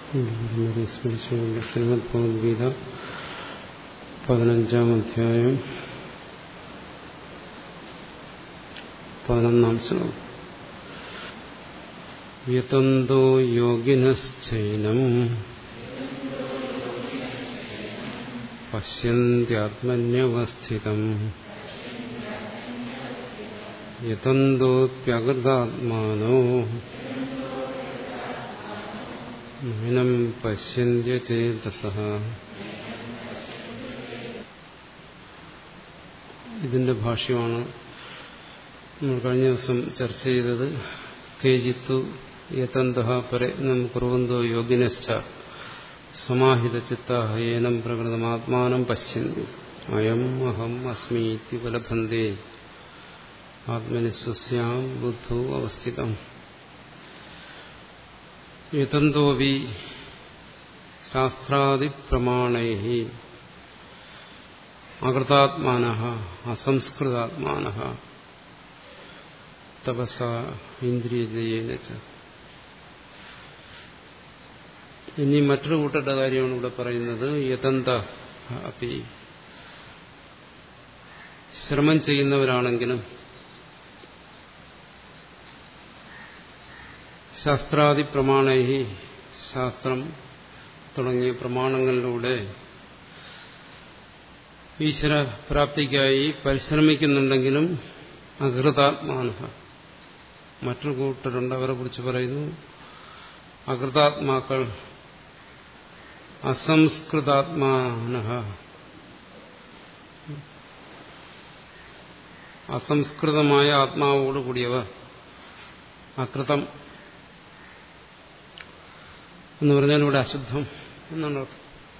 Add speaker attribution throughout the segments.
Speaker 1: സ്മരിച്ചുകൊണ്ട് ശ്രീമദ് ഭഗവത്ഗീത പതിനഞ്ചാം അധ്യായം പതിനൊന്നാം ശ്ലോകം യതന്തോ യോഗിനശ്ചൈനം പശ്യന്ത്യാത്മന്യവസ്ഥിതം യതന്തോപ്യകൃതാത്മാനോ നൈനം പശ്യന്ത്യ ചേതസ ഇതിന്റെ ഭാഷ്യമാണ് നമ്മൾ കഴിഞ്ഞ ദിവസം ചർച്ച ചെയ്തത് കേജിത്തു യതന്ത പ്രയത്നം കുറുവന്തോ യോഗിനശ്ച സമാഹിത ചിത്തേനം പ്രകൃതമാത്മാനം പശ്യന്തി അയം അഹം അസ്മി ഉപലഭന്തേ ആത്മനി സ്വസ്യാം ബുദ്ധോ അവസ്ഥിതം യതന്തോപി ശാസ്ത്രാദിപ്രമാണൈ അകൃതാത്മാന അസംസ്കൃതാത്മാന തപസ ഇന്ദ്രിയജയേന ഇനി മറ്റൊരു കൂട്ടരുടെ കാര്യമാണ് ഇവിടെ പറയുന്നത് യതന്ത അപ്പി ശ്രമം ചെയ്യുന്നവരാണെങ്കിലും ശാസ്ത്രാദി പ്രമാണൈഹി ശാസ്ത്രം തുടങ്ങിയ പ്രമാണങ്ങളിലൂടെ ഈശ്വര പ്രാപ്തിക്കായി പരിശ്രമിക്കുന്നുണ്ടെങ്കിലും അകൃതാത്മാന മറ്റൊരു കൂട്ടരുണ്ട് അവരെ കുറിച്ച് പറയുന്നു അകൃതാത്മാക്കൾ അസംസ്കൃതാത്മാന അസംസ്കൃതമായ ആത്മാവോട് കൂടിയവർ അകൃതം എന്ന് പറഞ്ഞാൽ ഇവിടെ അശുദ്ധം എന്നാണ് അർത്ഥം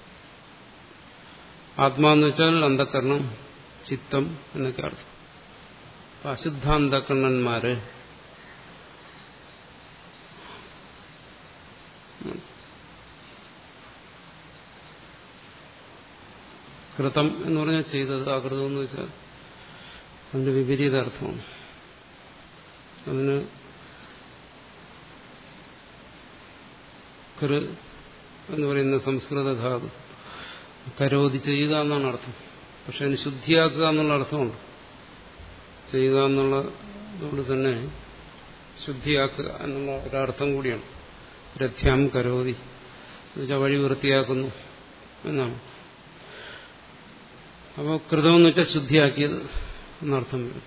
Speaker 1: ആത്മാന്ന് വെച്ചാൽ അന്ധകരണം ചിത്തം എന്നൊക്കെ അർത്ഥം അശുദ്ധാന്തകരണന്മാര് കൃതം എന്ന് പറഞ്ഞാൽ ചെയ്തത് അകൃതം എന്ന് വെച്ചാൽ അതിന്റെ വിപരീത അർത്ഥമാണ് അതിന് കൃ എന്ന് പറയുന്ന സംസ്കൃത ധാതു കരോതി ചെയ്യുക എന്നാണ് അർത്ഥം പക്ഷെ അതിന് ശുദ്ധിയാക്കുക എന്നുള്ള അർത്ഥമുണ്ട് ചെയ്യുക എന്നുള്ളതുകൊണ്ട് തന്നെ ശുദ്ധിയാക്കുക എന്നുള്ള ഒരർത്ഥം കൂടിയാണ് രഥ്യാം കരോതി എന്നുവെച്ചാൽ വഴി വൃത്തിയാക്കുന്നു എന്നാണ് അപ്പോൾ കൃതമെന്ന് വെച്ചാൽ ശുദ്ധിയാക്കിയത് എന്നർത്ഥം വരും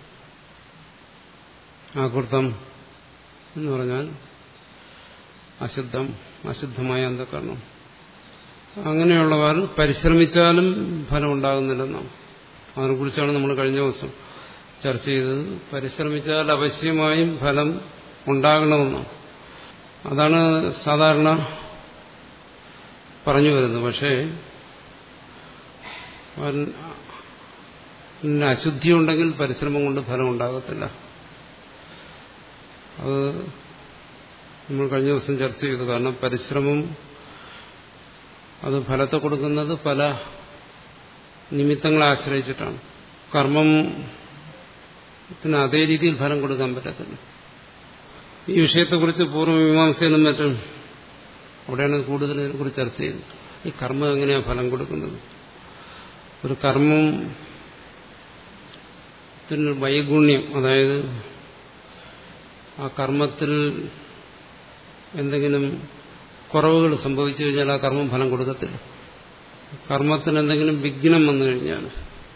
Speaker 1: ആകൃതം എന്ന് പറഞ്ഞാൽ അശുദ്ധം അശുദ്ധമായ അന്ധകരണം അങ്ങനെയുള്ളവർ പരിശ്രമിച്ചാലും ഫലം ഉണ്ടാകുന്നില്ലെന്നാണ് അതിനെക്കുറിച്ചാണ് നമ്മൾ കഴിഞ്ഞ ദിവസം ചർച്ച ചെയ്തത് പരിശ്രമിച്ചാൽ അവശ്യമായും ഫലം ഉണ്ടാകണമെന്നാണ് അതാണ് സാധാരണ പറഞ്ഞു വരുന്നത് പക്ഷേ അശുദ്ധി ഉണ്ടെങ്കിൽ പരിശ്രമം കൊണ്ട് ഫലം ഉണ്ടാകത്തില്ല അത് നമ്മൾ കഴിഞ്ഞ ദിവസം ചർച്ച ചെയ്തു കാരണം പരിശ്രമം അത് ഫലത്തെ കൊടുക്കുന്നത് പല നിമിത്തങ്ങളെ ആശ്രയിച്ചിട്ടാണ് കർമ്മത്തിന് അതേ രീതിയിൽ ഫലം കൊടുക്കാൻ പറ്റത്തില്ല ഈ വിഷയത്തെക്കുറിച്ച് പൂർവ്വമീമാംസയിലും മറ്റും അവിടെയാണ് കൂടുതൽ ഇതിനെക്കുറിച്ച് ചർച്ച ചെയ്യുന്നത് ഈ കർമ്മം എങ്ങനെയാണ് ഫലം കൊടുക്കുന്നത് ഒരു കർമ്മം വൈഗുണ്യം അതായത് ആ കർമ്മത്തിൽ എന്തെങ്കിലും കുറവുകൾ സംഭവിച്ചു കഴിഞ്ഞാൽ ആ കർമ്മം ഫലം കൊടുക്കത്തില്ല കർമ്മത്തിന് എന്തെങ്കിലും വിഘ്നം വന്നു കഴിഞ്ഞാൽ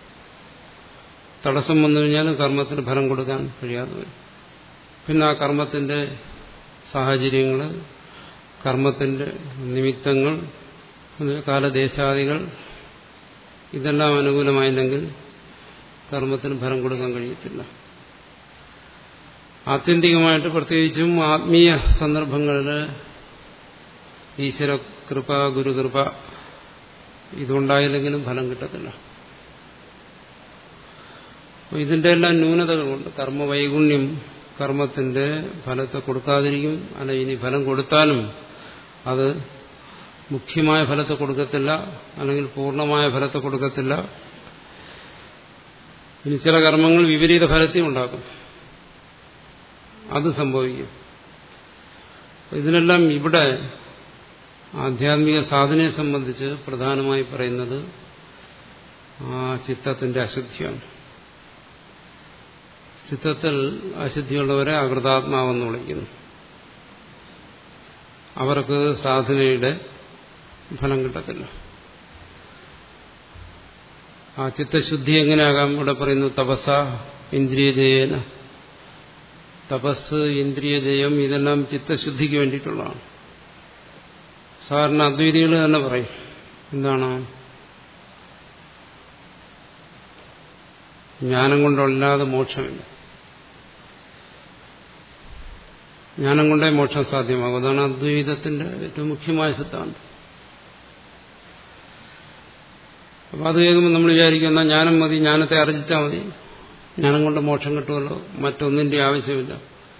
Speaker 1: തടസ്സം വന്നു കഴിഞ്ഞാൽ കർമ്മത്തിന് ഫലം കൊടുക്കാൻ കഴിയാതെ വരും പിന്നെ ആ കർമ്മത്തിന്റെ സാഹചര്യങ്ങൾ കർമ്മത്തിന്റെ നിമിത്തങ്ങൾ കാലദേശാദികൾ ഇതെല്ലാം അനുകൂലമായില്ലെങ്കിൽ കർമ്മത്തിന് ഫലം കൊടുക്കാൻ കഴിയത്തില്ല ആത്യന്തികമായിട്ട് പ്രത്യേകിച്ചും ആത്മീയ സന്ദർഭങ്ങളിൽ ഈശ്വര കൃപ ഗുരുകൃപ ഇതുണ്ടായില്ലെങ്കിലും ഫലം കിട്ടത്തില്ല ഇതിന്റെ എല്ലാം ന്യൂനതകളുണ്ട് കർമ്മവൈഗുണ്യം കർമ്മത്തിന്റെ ഫലത്തെ കൊടുക്കാതിരിക്കും അല്ല ഇനി ഫലം കൊടുത്താലും അത് മുഖ്യമായ ഫലത്തെ കൊടുക്കത്തില്ല അല്ലെങ്കിൽ പൂർണ്ണമായ ഫലത്തെ കൊടുക്കത്തില്ല ഇനി ചില കർമ്മങ്ങൾ വിപരീത ഫലത്തെയും ഉണ്ടാക്കും അത് സംഭവിക്കും ഇതിനെല്ലാം ഇവിടെ ആധ്യാത്മിക സാധനയെ സംബന്ധിച്ച് പ്രധാനമായി പറയുന്നത് ആ ചിത്തത്തിന്റെ അശുദ്ധിയാണ് ചിത്തത്തിൽ അശുദ്ധിയുള്ളവരെ അകൃതാത്മാവെന്ന് വിളിക്കുന്നു അവർക്ക് സാധനയുടെ ഫലം കിട്ടത്തില്ല ആ ചിത്തശുദ്ധി എങ്ങനെയാകാം ഇവിടെ പറയുന്നു തപസ ഇന്ദ്രിയജയേന തപസ് ഇന്ദ്രിയജയം ഇതെല്ലാം ചിത്തശുദ്ധിക്ക് വേണ്ടിയിട്ടുള്ളതാണ് സാധാരണ അദ്വൈതികൾ തന്നെ പറയും എന്താണ് ജ്ഞാനം കൊണ്ടല്ലാതെ മോക്ഷമില്ല ജ്ഞാനം കൊണ്ടേ മോക്ഷം സാധ്യമാകും അതാണ് അദ്വൈതത്തിന്റെ ഏറ്റവും മുഖ്യമായ സിദ്ധാന്തം അപ്പൊ അത് കേൾക്കുമ്പോൾ നമ്മൾ വിചാരിക്കും എന്നാൽ ജ്ഞാനം മതി ജ്ഞാനത്തെ അറിയിച്ചാൽ മതി ജ്ഞാനം കൊണ്ട് മോക്ഷം കിട്ടുമല്ലോ മറ്റൊന്നിന്റെ ആവശ്യമില്ല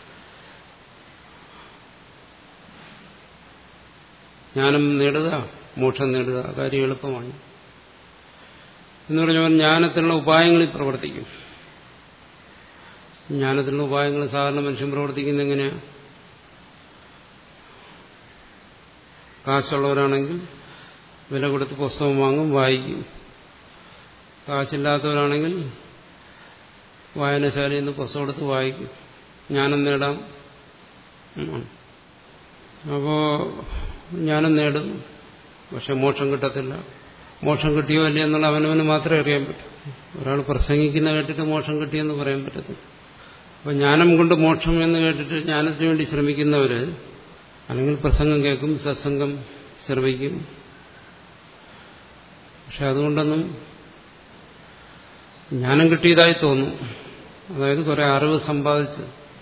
Speaker 1: ജ്ഞാനം നേടുക മോക്ഷം നേടുക കാര്യം എളുപ്പമാണ് എന്ന് പറഞ്ഞാൽ ജ്ഞാനത്തിലുള്ള ഉപായങ്ങളിൽ പ്രവർത്തിക്കും ജ്ഞാനത്തിലുള്ള ഉപായങ്ങൾ സാധാരണ മനുഷ്യൻ പ്രവർത്തിക്കുന്ന എങ്ങനെയാണ് കാശുള്ളവരാണെങ്കിൽ വില കൊടുത്ത് പുസ്തകം വാങ്ങും വായിക്കും കാശില്ലാത്തവരാണെങ്കിൽ വായനശാലയിൽ നിന്ന് പുസ്തകം എടുത്ത് വായിക്കും ജ്ഞാനം നേടാം അപ്പോ ജ്ഞാനം നേടും പക്ഷെ മോക്ഷം കിട്ടത്തില്ല മോക്ഷം കിട്ടിയോ അല്ലേ എന്നുള്ള അവനവന് മാത്രമേ അറിയാൻ പറ്റൂ ഒരാൾ പ്രസംഗിക്കുന്ന കേട്ടിട്ട് മോക്ഷം കിട്ടിയെന്ന് പറയാൻ പറ്റത്തില്ല അപ്പൊ ജ്ഞാനം കൊണ്ട് മോക്ഷം എന്ന് കേട്ടിട്ട് ജ്ഞാനത്തിന് വേണ്ടി ശ്രമിക്കുന്നവര് അല്ലെങ്കിൽ പ്രസംഗം കേൾക്കും സത്സംഗം ശ്രമിക്കും പക്ഷെ അതുകൊണ്ടൊന്നും ജ്ഞാനം കിട്ടിയതായി തോന്നും അതായത് കുറെ അറിവ് സമ്പാദിച്ച്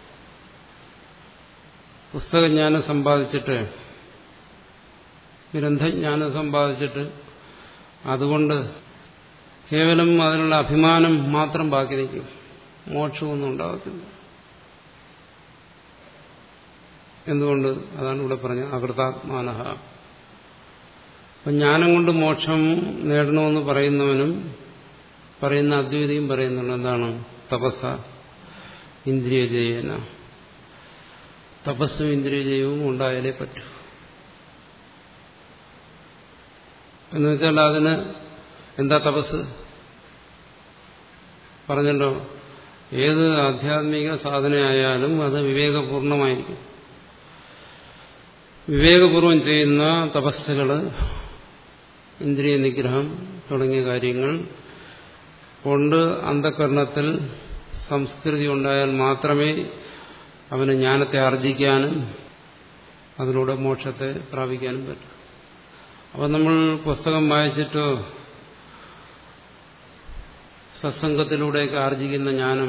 Speaker 1: പുസ്തകജ്ഞാനം സമ്പാദിച്ചിട്ട് ഗ്രന്ഥജ്ഞാനം സമ്പാദിച്ചിട്ട് അതുകൊണ്ട് കേവലം അതിനുള്ള അഭിമാനം മാത്രം ബാക്കി നിൽക്കും മോക്ഷമൊന്നും ഉണ്ടാകത്തില്ല എന്തുകൊണ്ട് അതാണ് ഇവിടെ പറഞ്ഞത് അകൃതാത്മാനഹ അപ്പം ജ്ഞാനം കൊണ്ട് മോക്ഷം നേടണമെന്ന് പറയുന്നവനും പറയുന്ന അദ്വൈതിയും പറയുന്നുണ്ട് എന്താണ് തപസ്സ ഇന്ദ്രിയജയന തപസ്സും ഇന്ദ്രിയജയവും ഉണ്ടായാലേ പറ്റൂ എന്ന് വെച്ചാൽ അതിന് എന്താ തപസ് പറഞ്ഞല്ലോ ഏത് ആധ്യാത്മിക സാധനയായാലും അത് വിവേകപൂർണമായിരിക്കും വിവേകപൂർവം ചെയ്യുന്ന തപസ്സുകൾ ഇന്ദ്രിയ നിഗ്രഹം തുടങ്ങിയ കാര്യങ്ങൾ കൊണ്ട് അന്ധകരണത്തിൽ സംസ്കൃതി ഉണ്ടായാൽ മാത്രമേ അവന് ജ്ഞാനത്തെ ആർജിക്കാനും അതിലൂടെ മോക്ഷത്തെ പ്രാപിക്കാനും പറ്റും അപ്പം നമ്മൾ പുസ്തകം വായിച്ചിട്ടോ സത്സംഗത്തിലൂടെയൊക്കെ ആർജിക്കുന്ന ജ്ഞാനം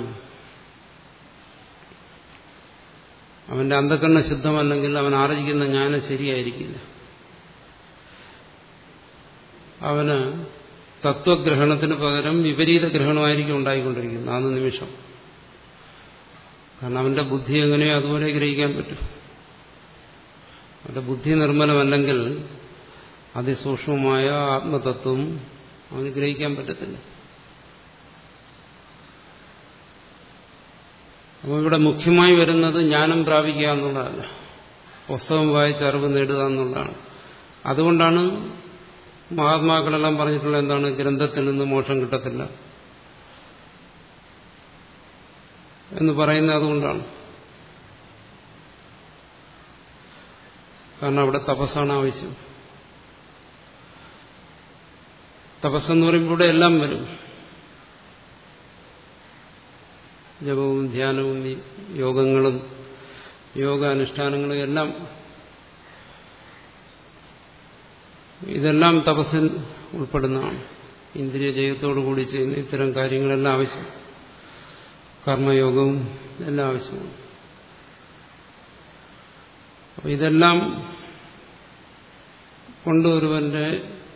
Speaker 1: അവന്റെ അന്ധകരണ ശുദ്ധമല്ലെങ്കിൽ അവൻ ആർജിക്കുന്ന ജ്ഞാനം ശരിയായിരിക്കില്ല അവന് തത്വഗ്രഹണത്തിന് പകരം വിപരീത ഗ്രഹണമായിരിക്കും ഉണ്ടായിക്കൊണ്ടിരിക്കുന്നത് ആ നിമിഷം കാരണം അവന്റെ ബുദ്ധി എങ്ങനെയോ അതുപോലെ ഗ്രഹിക്കാൻ പറ്റും അവന്റെ ബുദ്ധി നിർമ്മലമല്ലെങ്കിൽ അതിസൂക്ഷ്മമായ ആത്മതത്വം അവന് ഗ്രഹിക്കാൻ പറ്റത്തില്ല അപ്പോൾ ഇവിടെ മുഖ്യമായി വരുന്നത് ജ്ഞാനം പ്രാപിക്കുക എന്നുള്ളതല്ല പുസ്തകം വായിച്ച് അറിവ് നേടുക എന്നുള്ളതാണ് അതുകൊണ്ടാണ് മഹാത്മാക്കളെല്ലാം പറഞ്ഞിട്ടുള്ള എന്താണ് ഗ്രന്ഥത്തിൽ നിന്ന് മോക്ഷം കിട്ടത്തില്ല എന്ന് പറയുന്നത് അതുകൊണ്ടാണ് കാരണം അവിടെ തപസ്സാണ് ആവശ്യം തപസ്സെന്ന് പറയുമ്പോൾ ഇവിടെ എല്ലാം വരും ജപവും ധ്യാനവും യോഗങ്ങളും യോഗാനുഷ്ഠാനങ്ങളും എല്ലാം ഇതെല്ലാം തപസ്സിൽ ഉൾപ്പെടുന്നതാണ് ഇന്ദ്രിയ ജയത്തോടു കൂടി ചെയ്യുന്ന ഇത്തരം കാര്യങ്ങളെല്ലാം ആവശ്യം കർമ്മയോഗവും എല്ലാം ആവശ്യമാണ് അപ്പോൾ ഇതെല്ലാം കൊണ്ടൊരുവന്റെ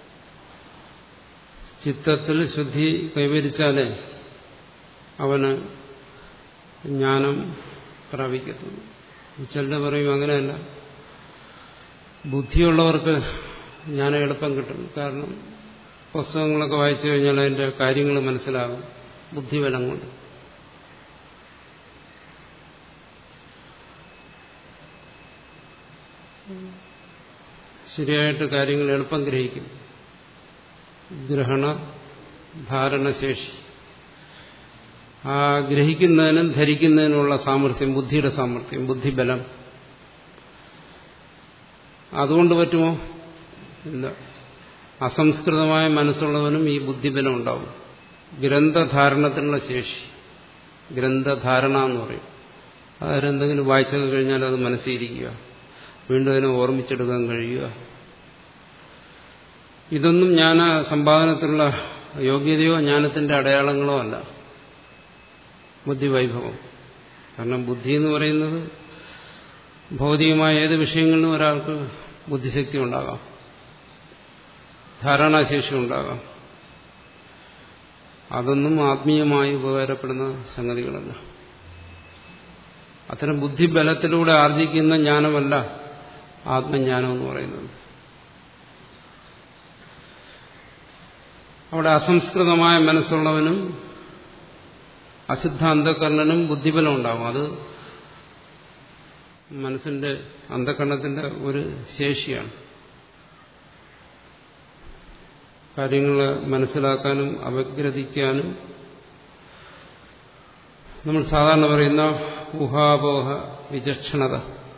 Speaker 1: ചിത്തത്തിൽ ശുദ്ധി കൈവരിച്ചാലേ അവന് ജ്ഞാനം പ്രാപിക്കത്തുള്ളൂ ചിലർ പറയും അങ്ങനെയല്ല ബുദ്ധിയുള്ളവർക്ക് ജ്ഞാനം എളുപ്പം കിട്ടും കാരണം പുസ്തകങ്ങളൊക്കെ വായിച്ചു കഴിഞ്ഞാൽ അതിന്റെ കാര്യങ്ങൾ മനസ്സിലാകും ബുദ്ധിബലം കൊണ്ട് ശരിയായിട്ട് കാര്യങ്ങൾ എളുപ്പം ഗ്രഹിക്കും ഗ്രഹണ ധാരണശേഷി ആ ഗ്രഹിക്കുന്നതിനും ധരിക്കുന്നതിനുള്ള സാമർഥ്യം ബുദ്ധിയുടെ സാമർഥ്യം ബുദ്ധിബലം അതുകൊണ്ട് പറ്റുമോ ഇല്ല അസംസ്കൃതമായ മനസ്സുള്ളവനും ഈ ബുദ്ധിബലം ഉണ്ടാവും ഗ്രന്ഥധാരണത്തിനുള്ള ശേഷി ഗ്രന്ഥധാരണ എന്ന് പറയും അതിലെന്തെങ്കിലും വായിച്ചൊക്കെ കഴിഞ്ഞാൽ അത് മനസ്സിരിക്കുക വീണ്ടും അതിനെ ഓർമ്മിച്ചെടുക്കാൻ കഴിയുക ഇതൊന്നും ജ്ഞാന സമ്പാദനത്തിലുള്ള യോഗ്യതയോ ജ്ഞാനത്തിന്റെ അടയാളങ്ങളോ അല്ല ബുദ്ധിവൈഭവം കാരണം ബുദ്ധി എന്ന് പറയുന്നത് ഭൗതികമായ ഏത് വിഷയങ്ങളിലും ഒരാൾക്ക് ബുദ്ധിശക്തി ഉണ്ടാകാം ധാരണാശേഷി ഉണ്ടാകാം അതൊന്നും ആത്മീയമായി ഉപകാരപ്പെടുന്ന സംഗതികളല്ല അത്തരം ബുദ്ധിബലത്തിലൂടെ ആർജിക്കുന്ന ജ്ഞാനമല്ല ആത്മജ്ഞാനം എന്ന് പറയുന്നത് അവിടെ അസംസ്കൃതമായ മനസ്സുള്ളവനും അശുദ്ധ അന്ധകരണനും ബുദ്ധിബലം ഉണ്ടാകും അത് മനസ്സിന്റെ അന്ധകരണത്തിന്റെ ഒരു ശേഷിയാണ് കാര്യങ്ങൾ മനസ്സിലാക്കാനും അപഗ്രഥിക്കാനും നമ്മൾ സാധാരണ പറയുന്ന ഊഹാപോഹ വിചക്ഷണത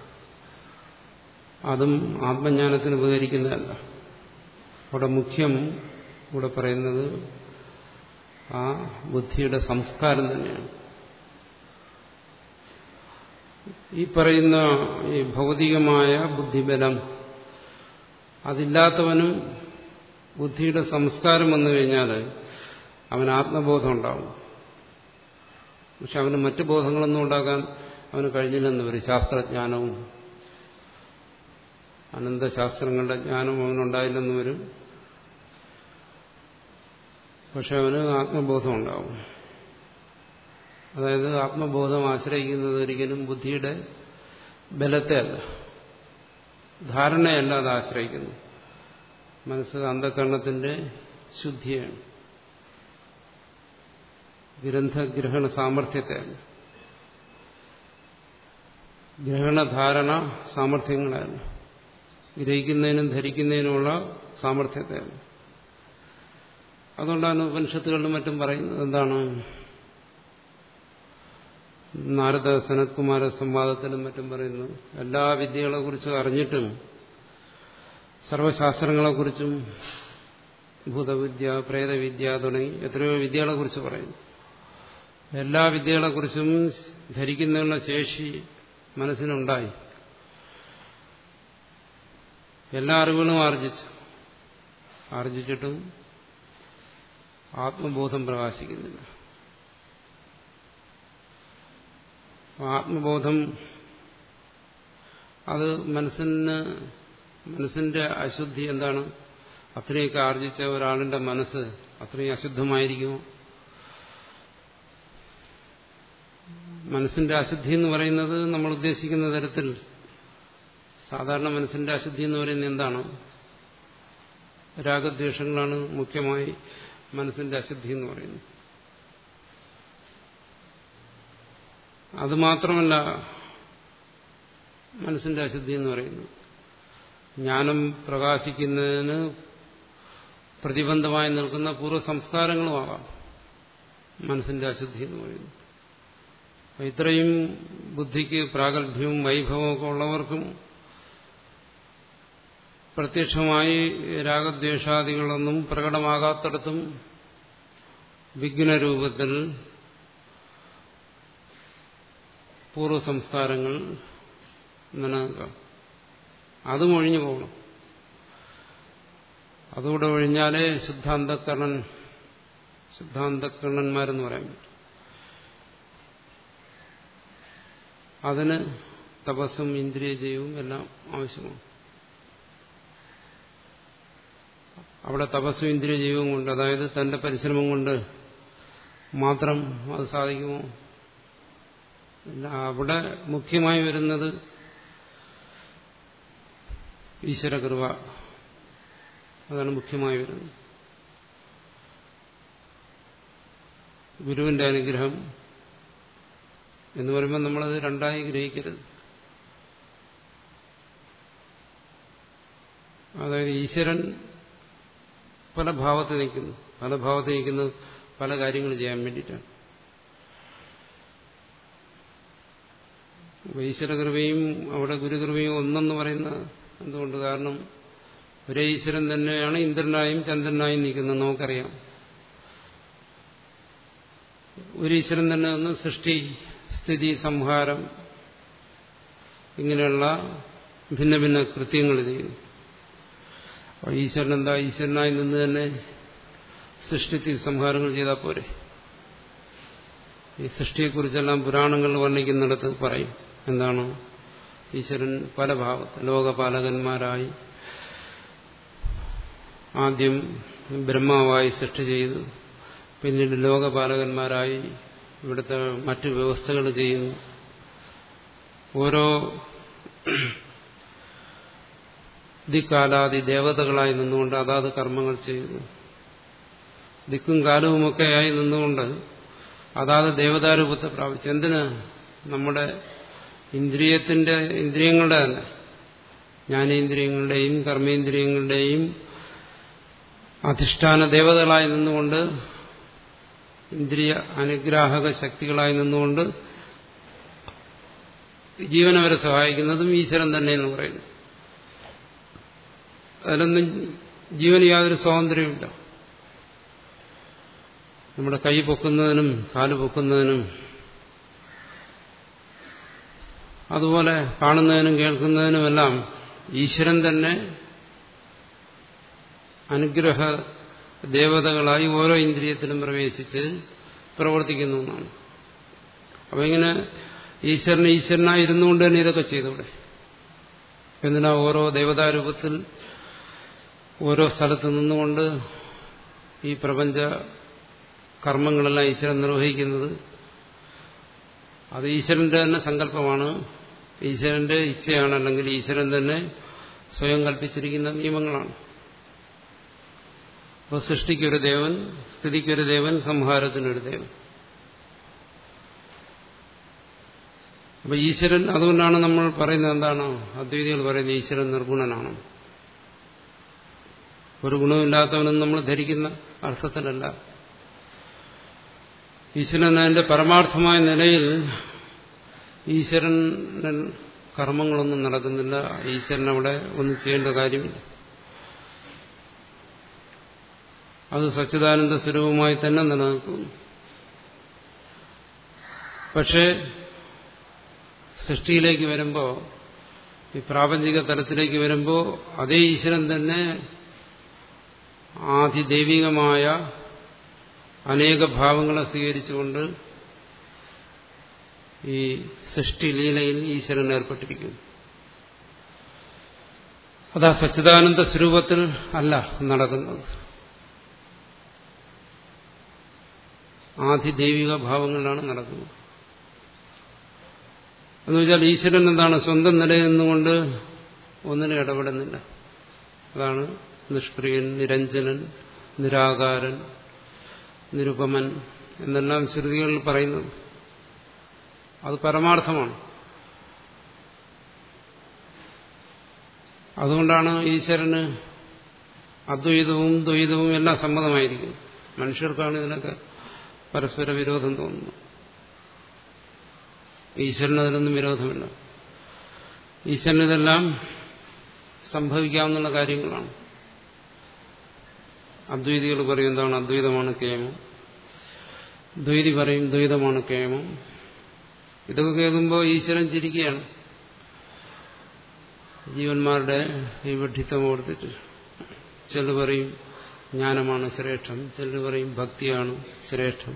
Speaker 1: അതും ആത്മജ്ഞാനത്തിന് ഉപകരിക്കുന്നതല്ല അവിടെ മുഖ്യം ഇവിടെ പറയുന്നത് ആ ബുദ്ധിയുടെ സംസ്കാരം തന്നെയാണ് ഈ പറയുന്ന ഈ ഭൗതികമായ ബുദ്ധിബലം അതില്ലാത്തവനും ബുദ്ധിയുടെ സംസ്കാരം വന്നു കഴിഞ്ഞാൽ അവന് ആത്മബോധം ഉണ്ടാവും പക്ഷെ അവന് മറ്റു ബോധങ്ങളൊന്നും ഉണ്ടാക്കാൻ അവന് കഴിഞ്ഞില്ലെന്ന് വരും ശാസ്ത്രജ്ഞാനവും അനന്തശാസ്ത്രങ്ങളുടെ ജ്ഞാനവും അവനുണ്ടായില്ലെന്ന് വരും പക്ഷെ അവന് ആത്മബോധം ഉണ്ടാവും അതായത് ആത്മബോധം ആശ്രയിക്കുന്നത് ഒരിക്കലും ബുദ്ധിയുടെ ബലത്തെ അല്ല ധാരണയല്ല അത് ആശ്രയിക്കുന്നു മനസ്സ് അന്ധകരണത്തിന്റെ ശുദ്ധിയാണ് ഗ്രന്ഥഗ്രഹണ സാമർഥ്യത്തെയല്ല ഗ്രഹണധാരണ സാമർഥ്യങ്ങളല്ല ഗ്രഹിക്കുന്നതിനും ധരിക്കുന്നതിനുമുള്ള സാമർഥ്യത്തെയല്ല അതുകൊണ്ടാണ് ഉപനിഷത്തുകളിലും മറ്റും പറയുന്നത് എന്താണ് നാരദ സനത്കുമാര സംവാദത്തിലും മറ്റും പറയുന്നു എല്ലാ വിദ്യകളെ കുറിച്ചും അറിഞ്ഞിട്ടും സർവശാസ്ത്രങ്ങളെക്കുറിച്ചും ഭൂതവിദ്യ പ്രേതവിദ്യ തുടങ്ങി എത്രയോ വിദ്യകളെ കുറിച്ച് പറയുന്നു എല്ലാ വിദ്യകളെക്കുറിച്ചും ധരിക്കുന്നതിനുള്ള ശേഷി മനസ്സിനുണ്ടായി എല്ലാ അറിവുകളും ആർജിച്ചു ആർജിച്ചിട്ടും ആത്മബോധം പ്രകാശിക്കുന്നില്ല ആത്മബോധം അത് മനസ്സിന് മനസ്സിന്റെ അശുദ്ധി എന്താണ് അത്രയൊക്കെ ആർജിച്ച ഒരാളിന്റെ മനസ്സ് അത്രയും അശുദ്ധമായിരിക്കുമോ മനസ്സിന്റെ അശുദ്ധി എന്ന് പറയുന്നത് നമ്മൾ ഉദ്ദേശിക്കുന്ന തരത്തിൽ സാധാരണ മനസ്സിന്റെ അശുദ്ധി എന്ന് പറയുന്നത് എന്താണ് രാഗദ്വേഷങ്ങളാണ് മുഖ്യമായി മനസ്സിന്റെ അശുദ്ധി എന്ന് പറയുന്നത് അതുമാത്രമല്ല മനസ്സിന്റെ അശുദ്ധി എന്ന് പറയുന്നത് ജ്ഞാനം പ്രകാശിക്കുന്നതിന് പ്രതിബന്ധമായി നിൽക്കുന്ന പൂർവ്വ സംസ്കാരങ്ങളുമാകാം മനസ്സിന്റെ അശുദ്ധി എന്ന് പറയുന്നത് ഇത്രയും ബുദ്ധിക്ക് പ്രാഗൽഭ്യവും വൈഭവവും ഒക്കെ ഉള്ളവർക്കും പ്രത്യക്ഷമായി രാഗദ്വേഷാദികളൊന്നും പ്രകടമാകാത്തിടത്തും വിഘ്നരൂപത്തിൽ പൂർവ്വ സംസ്കാരങ്ങൾ നിലനിൽക്കാം അതും ഒഴിഞ്ഞു പോകണം അതുകൂടെ ഒഴിഞ്ഞാലേ ശുദ്ധാന്തക്കരണൻ ശുദ്ധാന്തക്കരണന്മാരെന്ന് പറയാൻ പറ്റും അതിന് തപസ്സും ഇന്ദ്രിയജയവും എല്ലാം ആവശ്യമാണ് അവിടെ തപസ്സും ഇന്ദ്രിയജീവവും കൊണ്ട് അതായത് തന്റെ പരിശ്രമം കൊണ്ട് മാത്രം അത് സാധിക്കുമോ ഇല്ല അവിടെ മുഖ്യമായി വരുന്നത് ഈശ്വരകൃപ അതാണ് മുഖ്യമായി വരുന്നത് ഗുരുവിന്റെ അനുഗ്രഹം എന്ന് പറയുമ്പോൾ നമ്മളത് രണ്ടായി ഗ്രഹിക്കരുത് അതായത് ഈശ്വരൻ പല ഭാവത്ത് നിൽക്കുന്നു പല ഭാവത്ത് നിൽക്കുന്നത് പല കാര്യങ്ങൾ ചെയ്യാൻ വേണ്ടിയിട്ടാണ് ഈശ്വരകൃപയും അവിടെ ഗുരുകൃപയും ഒന്നെന്ന് പറയുന്ന എന്തുകൊണ്ട് കാരണം ഒരേ ഈശ്വരൻ തന്നെയാണ് ഇന്ദ്രനായും ചന്ദ്രനായും നിൽക്കുന്നത് നമുക്കറിയാം ഒരു ഈശ്വരൻ തന്നെ ഒന്ന് സൃഷ്ടി സ്ഥിതി സംഹാരം ഇങ്ങനെയുള്ള ഭിന്ന ഭിന്ന കൃത്യങ്ങൾ ചെയ്യുന്നു അപ്പോൾ ഈശ്വരൻ എന്താ ഈശ്വരനായി നിന്ന് തന്നെ സൃഷ്ടിത്തി സംഹാരങ്ങൾ ചെയ്താൽ പോരെ ഈ സൃഷ്ടിയെക്കുറിച്ചെല്ലാം പുരാണങ്ങൾ വർണ്ണിക്കുന്നിടത്ത് പറയും എന്താണ് ഈശ്വരൻ പല ഭാവത്ത് ലോകപാലകന്മാരായി ആദ്യം ബ്രഹ്മാവായി സൃഷ്ടി ചെയ്തു പിന്നീട് ലോകപാലകന്മാരായി ഇവിടുത്തെ മറ്റു വ്യവസ്ഥകൾ ചെയ്യുന്നു ഓരോ ദിക്കാലാദി ദേവതകളായി നിന്നുകൊണ്ട് അതാത് കർമ്മങ്ങൾ ചെയ്യുന്നു ദിക്കും കാലവുമൊക്കെയായി നിന്നുകൊണ്ട് അതാത് ദേവതാരൂപത്തെ പ്രാപിച്ചു എന്തിന് നമ്മുടെ ഇന്ദ്രിയത്തിന്റെ ഇന്ദ്രിയങ്ങളുടെ തന്നെ ജ്ഞാനേന്ദ്രിയങ്ങളുടെയും കർമ്മേന്ദ്രിയങ്ങളുടെയും അധിഷ്ഠാന ദേവതകളായി നിന്നുകൊണ്ട് ഇന്ദ്രിയ അനുഗ്രാഹക ശക്തികളായി നിന്നുകൊണ്ട് ജീവനവരെ സഹായിക്കുന്നതും ഈശ്വരൻ തന്നെ എന്ന് പറയുന്നു അതിലൊന്നും ജീവന് യാതൊരു സ്വാതന്ത്ര്യമില്ല നമ്മുടെ കൈ പൊക്കുന്നതിനും കാല് പൊക്കുന്നതിനും അതുപോലെ കാണുന്നതിനും കേൾക്കുന്നതിനുമെല്ലാം ഈശ്വരൻ തന്നെ അനുഗ്രഹ ദേവതകളായി ഓരോ ഇന്ദ്രിയത്തിലും പ്രവേശിച്ച് പ്രവർത്തിക്കുന്നു എന്നാണ് അപ്പൊ ഇങ്ങനെ ഈശ്വരന് ഈശ്വരനായി ഇരുന്നുകൊണ്ട് തന്നെ ഇതൊക്കെ ചെയ്തൂടെ എന്തിനാ ഓരോ ദേവതാരൂപത്തിൽ ഓരോ സ്ഥലത്ത് നിന്നുകൊണ്ട് ഈ പ്രപഞ്ച കർമ്മങ്ങളെല്ലാം ഈശ്വരൻ നിർവഹിക്കുന്നത് അത് ഈശ്വരന്റെ തന്നെ സങ്കല്പമാണ് ഈശ്വരന്റെ ഇച്ഛയാണ് അല്ലെങ്കിൽ ഈശ്വരൻ തന്നെ സ്വയം കൽപ്പിച്ചിരിക്കുന്ന നിയമങ്ങളാണ് അപ്പോൾ സൃഷ്ടിക്കൊരു ദേവൻ സ്ഥിതിക്കൊരു ദേവൻ സംഹാരത്തിനൊരു ദേവൻ അപ്പൊ ഈശ്വരൻ അതുകൊണ്ടാണ് നമ്മൾ പറയുന്നത് എന്താണ് അദ്വൈതികൾ പറയുന്നത് ഈശ്വരൻ നിർഗുണനാണ് ഒരു ഗുണമില്ലാത്തവനെന്ന് നമ്മൾ ധരിക്കുന്ന അർത്ഥത്തിലല്ല ഈശ്വരൻ അതിന്റെ പരമാർത്ഥമായ നിലയിൽ ഈശ്വരൻ കർമ്മങ്ങളൊന്നും നടക്കുന്നില്ല ഈശ്വരൻ അവിടെ ഒന്നും ചെയ്യേണ്ട കാര്യമില്ല അത് സച്ചിദാനന്ദ സ്വരൂപമായി തന്നെ നിലനിൽക്കുന്നു പക്ഷേ സൃഷ്ടിയിലേക്ക് വരുമ്പോൾ ഈ പ്രാപഞ്ചിക തലത്തിലേക്ക് വരുമ്പോൾ അതേ ഈശ്വരൻ തന്നെ ആധിദൈവികമായ അനേക ഭാവങ്ങളെ സ്വീകരിച്ചുകൊണ്ട് ഈ സൃഷ്ടിലീലയിൽ ഈശ്വരൻ ഏർപ്പെട്ടിരിക്കുന്നു അതാ സച്ചിദാനന്ദ സ്വരൂപത്തിൽ അല്ല നടക്കുന്നത് ആധിദൈവിക ഭാവങ്ങളിലാണ് നടക്കുന്നത് എന്നുവെച്ചാൽ ഈശ്വരൻ എന്താണ് സ്വന്തം നിലയിൽ നിന്നുകൊണ്ട് ഒന്നിനും ഇടപെടുന്നില്ല അതാണ് നിഷ്ക്രിയൻ നിരഞ്ജനൻ നിരാകാരൻ നിരുപമൻ എന്നെല്ലാം ശ്രുതികളിൽ പറയുന്നത് അത് പരമാർത്ഥമാണ് അതുകൊണ്ടാണ് ഈശ്വരന് അദ്വൈതവും ദ്വൈതവും എല്ലാം സമ്മതമായിരിക്കുന്നത് മനുഷ്യർക്കാണ് ഇതിനൊക്കെ പരസ്പര വിരോധം തോന്നുന്നത് ഈശ്വരന് അതിനൊന്നും വിരോധമില്ല ഈശ്വരനിതെല്ലാം സംഭവിക്കാവുന്ന കാര്യങ്ങളാണ് അദ്വൈതികൾ പറയും എന്താണ് അദ്വൈതമാണ് കേമം ദ്വൈതി പറയും ദ്വൈതമാണ് കേമം ഇതൊക്കെ കേൾക്കുമ്പോൾ ഈശ്വരൻ ചിരിക്കുകയാണ് ജീവന്മാരുടെ ഈ വിഡ്ഢിത്തം ഓർത്തിട്ട് ചിലർ പറയും ജ്ഞാനമാണ് ശ്രേഷ്ഠം ചിലർ പറയും ഭക്തിയാണ് ശ്രേഷ്ഠം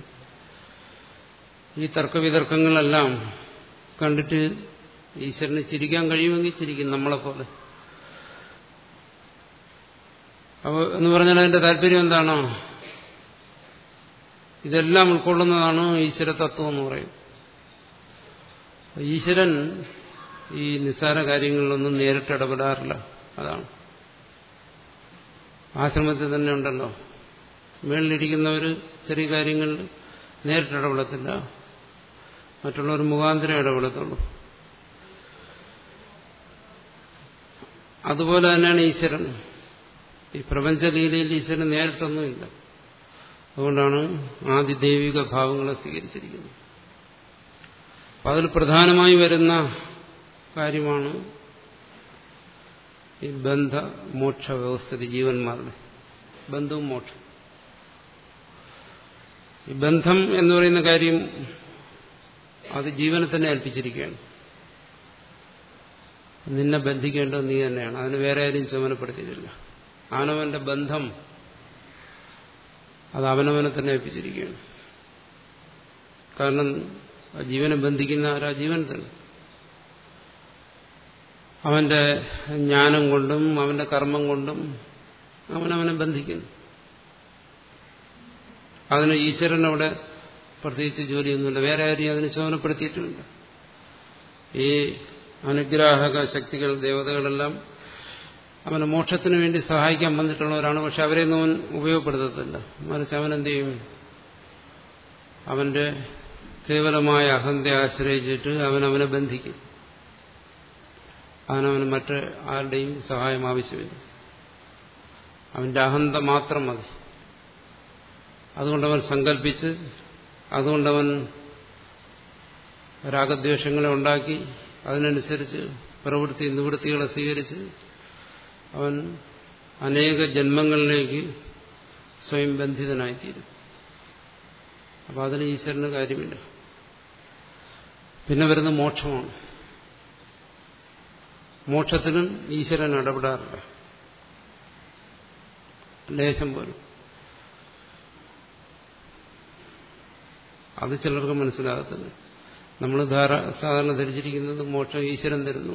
Speaker 1: ഈ തർക്കവിതർക്കങ്ങളെല്ലാം കണ്ടിട്ട് ഈശ്വരന് ചിരിക്കാൻ കഴിയുമെങ്കിൽ ചിരിക്കും നമ്മളെപ്പോലെ അപ്പോൾ എന്ന് പറഞ്ഞാൽ അതിന്റെ താല്പര്യം എന്താണ് ഇതെല്ലാം ഉൾക്കൊള്ളുന്നതാണ് ഈശ്വര തത്വം എന്ന് പറയും ഈശ്വരൻ ഈ നിസ്സാര കാര്യങ്ങളിലൊന്നും നേരിട്ട് ഇടപെടാറില്ല അതാണ് ആശ്രമത്തിൽ തന്നെ ഉണ്ടല്ലോ മേളിലിരിക്കുന്നവർ ചെറിയ കാര്യങ്ങളിൽ നേരിട്ട് ഇടപെടത്തില്ല മറ്റുള്ളവർ മുഖാന്തരം ഇടപെടത്തുള്ളൂ അതുപോലെ തന്നെയാണ് ഈശ്വരൻ ഈ പ്രപഞ്ചലീലയിൽ ഈശ്വരൻ നേരിട്ടൊന്നുമില്ല അതുകൊണ്ടാണ് ആദിദൈവിക ഭാവങ്ങളെ സ്വീകരിച്ചിരിക്കുന്നത് അപ്പം അതിൽ പ്രധാനമായി വരുന്ന കാര്യമാണ് ഈ ബന്ധ മോക്ഷ വ്യവസ്ഥിതി ജീവന്മാരുടെ ബന്ധവും മോക്ഷം ഈ ബന്ധം എന്ന് പറയുന്ന കാര്യം അത് ജീവനെ തന്നെ ഏൽപ്പിച്ചിരിക്കുകയാണ് നിന്നെ ബന്ധിക്കേണ്ടത് നീ തന്നെയാണ് അതിന് വേറെ ആരും ചുമതലപ്പെടുത്തിയിട്ടില്ല അവനവന്റെ ബന്ധം അത് അവനവനെ തന്നെ ഏൽപ്പിച്ചിരിക്കുകയാണ് കാരണം ജീവനെ ബന്ധിക്കുന്ന ആരാ ജീവൻ തന്നെ അവന്റെ ജ്ഞാനം കൊണ്ടും അവന്റെ കർമ്മം കൊണ്ടും അവനവനെ ബന്ധിക്കുന്നു അതിന് ഈശ്വരൻ അവിടെ പ്രത്യേകിച്ച് ജോലിയൊന്നുമില്ല വേറെ ആരെയും അതിന് ചുമതലപ്പെടുത്തിയിട്ടുമില്ല ഈ അനുഗ്രാഹക ശക്തികൾ ദേവതകളെല്ലാം അവനെ മോക്ഷത്തിന് വേണ്ടി സഹായിക്കാൻ വന്നിട്ടുള്ളവരാണ് പക്ഷെ അവരെയൊന്നും അവൻ ഉപയോഗപ്പെടുത്തത്തില്ല മറിച്ച് അവൻ എന്ത് ചെയ്യും അവന്റെ കേവലമായ അഹന്തയെ ആശ്രയിച്ചിട്ട് അവൻ അവനെ ബന്ധിക്കും അവനവന് മറ്റ് ആരുടെയും സഹായം ആവശ്യമില്ല അവന്റെ അഹന്ത മാത്രം മതി അതുകൊണ്ടവൻ സങ്കല്പിച്ച് അതുകൊണ്ടവൻ രാഗദ്വേഷങ്ങളെ ഉണ്ടാക്കി അതിനനുസരിച്ച് പ്രവൃത്തി നിവൃത്തികളെ സ്വീകരിച്ച് അവൻ അനേക ജന്മങ്ങളിലേക്ക് സ്വയം ബന്ധിതനായിത്തീരും അപ്പം അതിന് ഈശ്വരന് കാര്യമില്ല പിന്നെ വരുന്ന മോക്ഷമാണ് മോക്ഷത്തിനും ഈശ്വരൻ ഇടപെടാറില്ല ലേശം പോലും അത് ചിലർക്ക് മനസ്സിലാകത്തില്ല നമ്മൾ ധാര സാധാരണ ധരിച്ചിരിക്കുന്നത് മോക്ഷം ഈശ്വരൻ തരുന്നു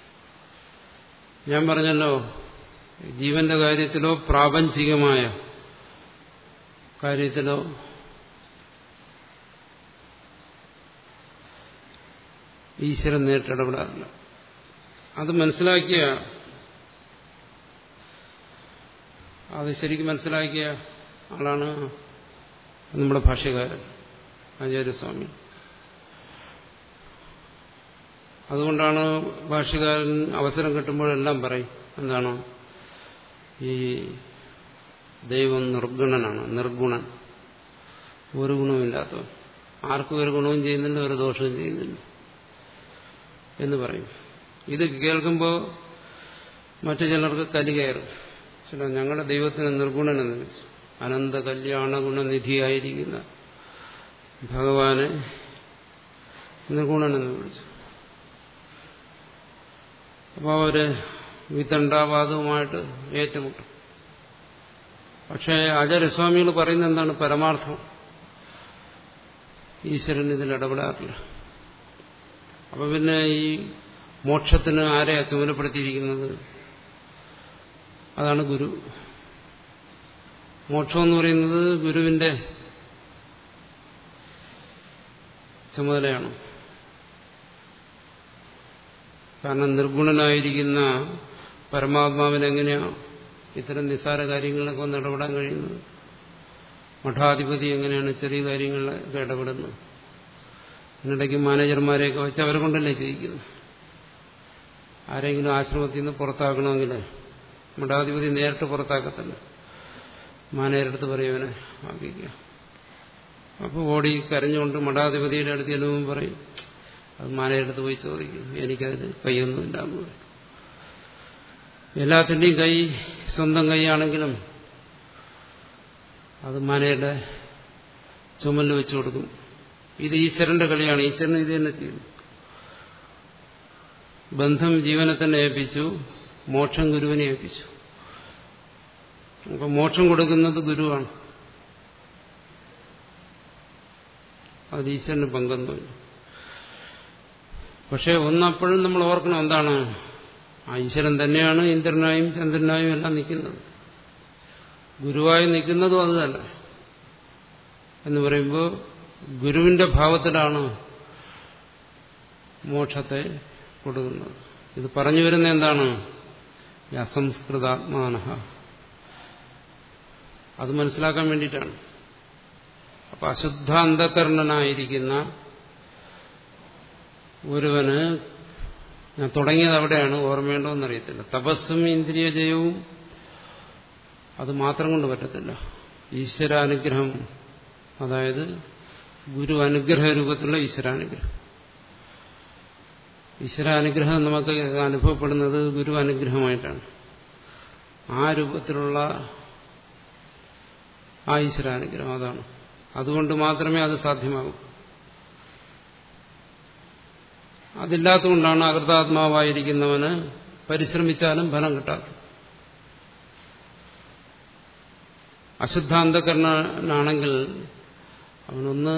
Speaker 1: ഞാൻ പറഞ്ഞല്ലോ ജീവന്റെ കാര്യത്തിലോ പ്രാപഞ്ചികമായ കാര്യത്തിലോ ഈശ്വരൻ നേരിട്ടിടപെടാറില്ല അത് മനസ്സിലാക്കിയ അത് ശരിക്കും മനസ്സിലാക്കിയ ആളാണ് നമ്മുടെ ഭാഷ്യകാരൻ ആചാര്യസ്വാമി അതുകൊണ്ടാണ് ഭാഷ്യകാരൻ അവസരം കിട്ടുമ്പോഴെല്ലാം പറയും എന്താണ് ഈ ദൈവം നിർഗുണനാണ് നിർഗുണൻ ഒരു ഗുണവുമില്ലാത്തവൻ ആർക്കും ഒരു ഗുണവും ചെയ്യുന്നില്ല ഒരു ദോഷവും ചെയ്യുന്നില്ല എന്ന് പറയും ഇത് കേൾക്കുമ്പോൾ മറ്റു ചിലർക്ക് കലി കയറും ചില ഞങ്ങളുടെ ദൈവത്തിന് നിർഗുണനെന്ന് വിളിച്ചു അനന്ത കല്യാണ ഗുണനിധിയായിരിക്കുന്ന ഭഗവാനെ നിർഗുണനെന്ന് വിളിച്ചു അപ്പോൾ അവര് വിത്തണ്ടാവാദവുമായിട്ട് ഏറ്റുമുട്ടും പക്ഷേ ആചാര്യസ്വാമികൾ പറയുന്ന എന്താണ് പരമാർത്ഥം ഈശ്വരൻ ഇതിൽ ഇടപെടാറില്ല അപ്പൊ പിന്നെ ഈ മോക്ഷത്തിന് ആരെയാ ചുമതലപ്പെടുത്തിയിരിക്കുന്നത് അതാണ് ഗുരു മോക്ഷം എന്ന് പറയുന്നത് ഗുരുവിന്റെ ചുമതലയാണ് കാരണം നിർഗുണനായിരിക്കുന്ന പരമാത്മാവിനെങ്ങനെയാ ഇത്തരം നിസ്സാര കാര്യങ്ങളിലൊക്കെ ഒന്ന് ഇടപെടാൻ കഴിയുന്നത് മഠാധിപതി എങ്ങനെയാണ് ചെറിയ കാര്യങ്ങളിലൊക്കെ ഇടപെടുന്നത് ഇതിനിടയ്ക്ക് മാനേജർമാരെയൊക്കെ വെച്ച് അവരെ കൊണ്ടല്ലേ ചെയ്യിക്കുന്നത് ആരെങ്കിലും ആശ്രമത്തിൽ നിന്ന് പുറത്താക്കണമെങ്കിൽ മഠാധിപതി നേരിട്ട് പുറത്താക്കത്തില്ല മാനേജരടുത്ത് പറയുവനെ ആക്കിക്കുക അപ്പോൾ ഓടി കരഞ്ഞുകൊണ്ട് മഠാധിപതിയുടെ അടുത്ത് ചെല്ലുമ്പോൾ പറയും അത് മാനേജരടുത്ത് പോയി ചോദിക്കും എനിക്കതിന് കൈയൊന്നുമില്ല എന്ന് പറയും എല്ലാത്തിൻ്റെയും കൈ സ്വന്തം കൈയാണെങ്കിലും അത് മാനയുടെ ചുമലിൽ വെച്ചു കൊടുക്കും ഇത് ഈശ്വരന്റെ കളിയാണ് ഈശ്വരൻ ഇത് തന്നെ ചെയ്യുന്നു ബന്ധം ജീവനെ തന്നെ ഏൽപ്പിച്ചു മോക്ഷം ഗുരുവിനെ ഏൽപ്പിച്ചു അപ്പൊ മോക്ഷം കൊടുക്കുന്നത് ഗുരുവാണ് അത് ഈശ്വരന് പങ്കൊന്നുമില്ല പക്ഷെ ഒന്നപ്പോഴും നമ്മൾ ഓർക്കണം എന്താണ് ആ ഈശ്വരൻ തന്നെയാണ് ഇന്ദ്രനായും ചന്ദ്രനായും എല്ലാം നിൽക്കുന്നത് ഗുരുവായി നിൽക്കുന്നതും അത് തന്നെ എന്ന് പറയുമ്പോൾ ഗുരുവിന്റെ ഭാവത്തിലാണ് മോക്ഷത്തെ കൊടുക്കുന്നത് ഇത് പറഞ്ഞു വരുന്ന എന്താണ് ഈ അസംസ്കൃതാത്മാന അത് മനസ്സിലാക്കാൻ വേണ്ടിയിട്ടാണ് അപ്പൊ അശുദ്ധ അന്ധകരണനായിരിക്കുന്ന ഒരുവന് ഞാൻ തുടങ്ങിയത് അവിടെയാണ് ഓർമ്മയുണ്ടോന്നറിയത്തില്ല തപസ്സും ഇന്ദ്രിയ ജയവും അത് മാത്രം കൊണ്ട് പറ്റത്തില്ല ഈശ്വരാനുഗ്രഹം അതായത് ഗുരു അനുഗ്രഹ രൂപത്തിലുള്ള ഈശ്വരാനുഗ്രഹം ഈശ്വരാനുഗ്രഹം നമുക്ക് അനുഭവപ്പെടുന്നത് ഗുരു അനുഗ്രഹമായിട്ടാണ് ആ രൂപത്തിലുള്ള ആ ഈശ്വരാനുഗ്രഹം അതാണ് അതുകൊണ്ട് മാത്രമേ അത് സാധ്യമാകൂ അതില്ലാത്തതുകൊണ്ടാണ് അകൃതാത്മാവായിരിക്കുന്നവന് പരിശ്രമിച്ചാലും ഫലം കിട്ടാത്തത് അശുദ്ധാന്തകരണനാണെങ്കിൽ അവനൊന്ന്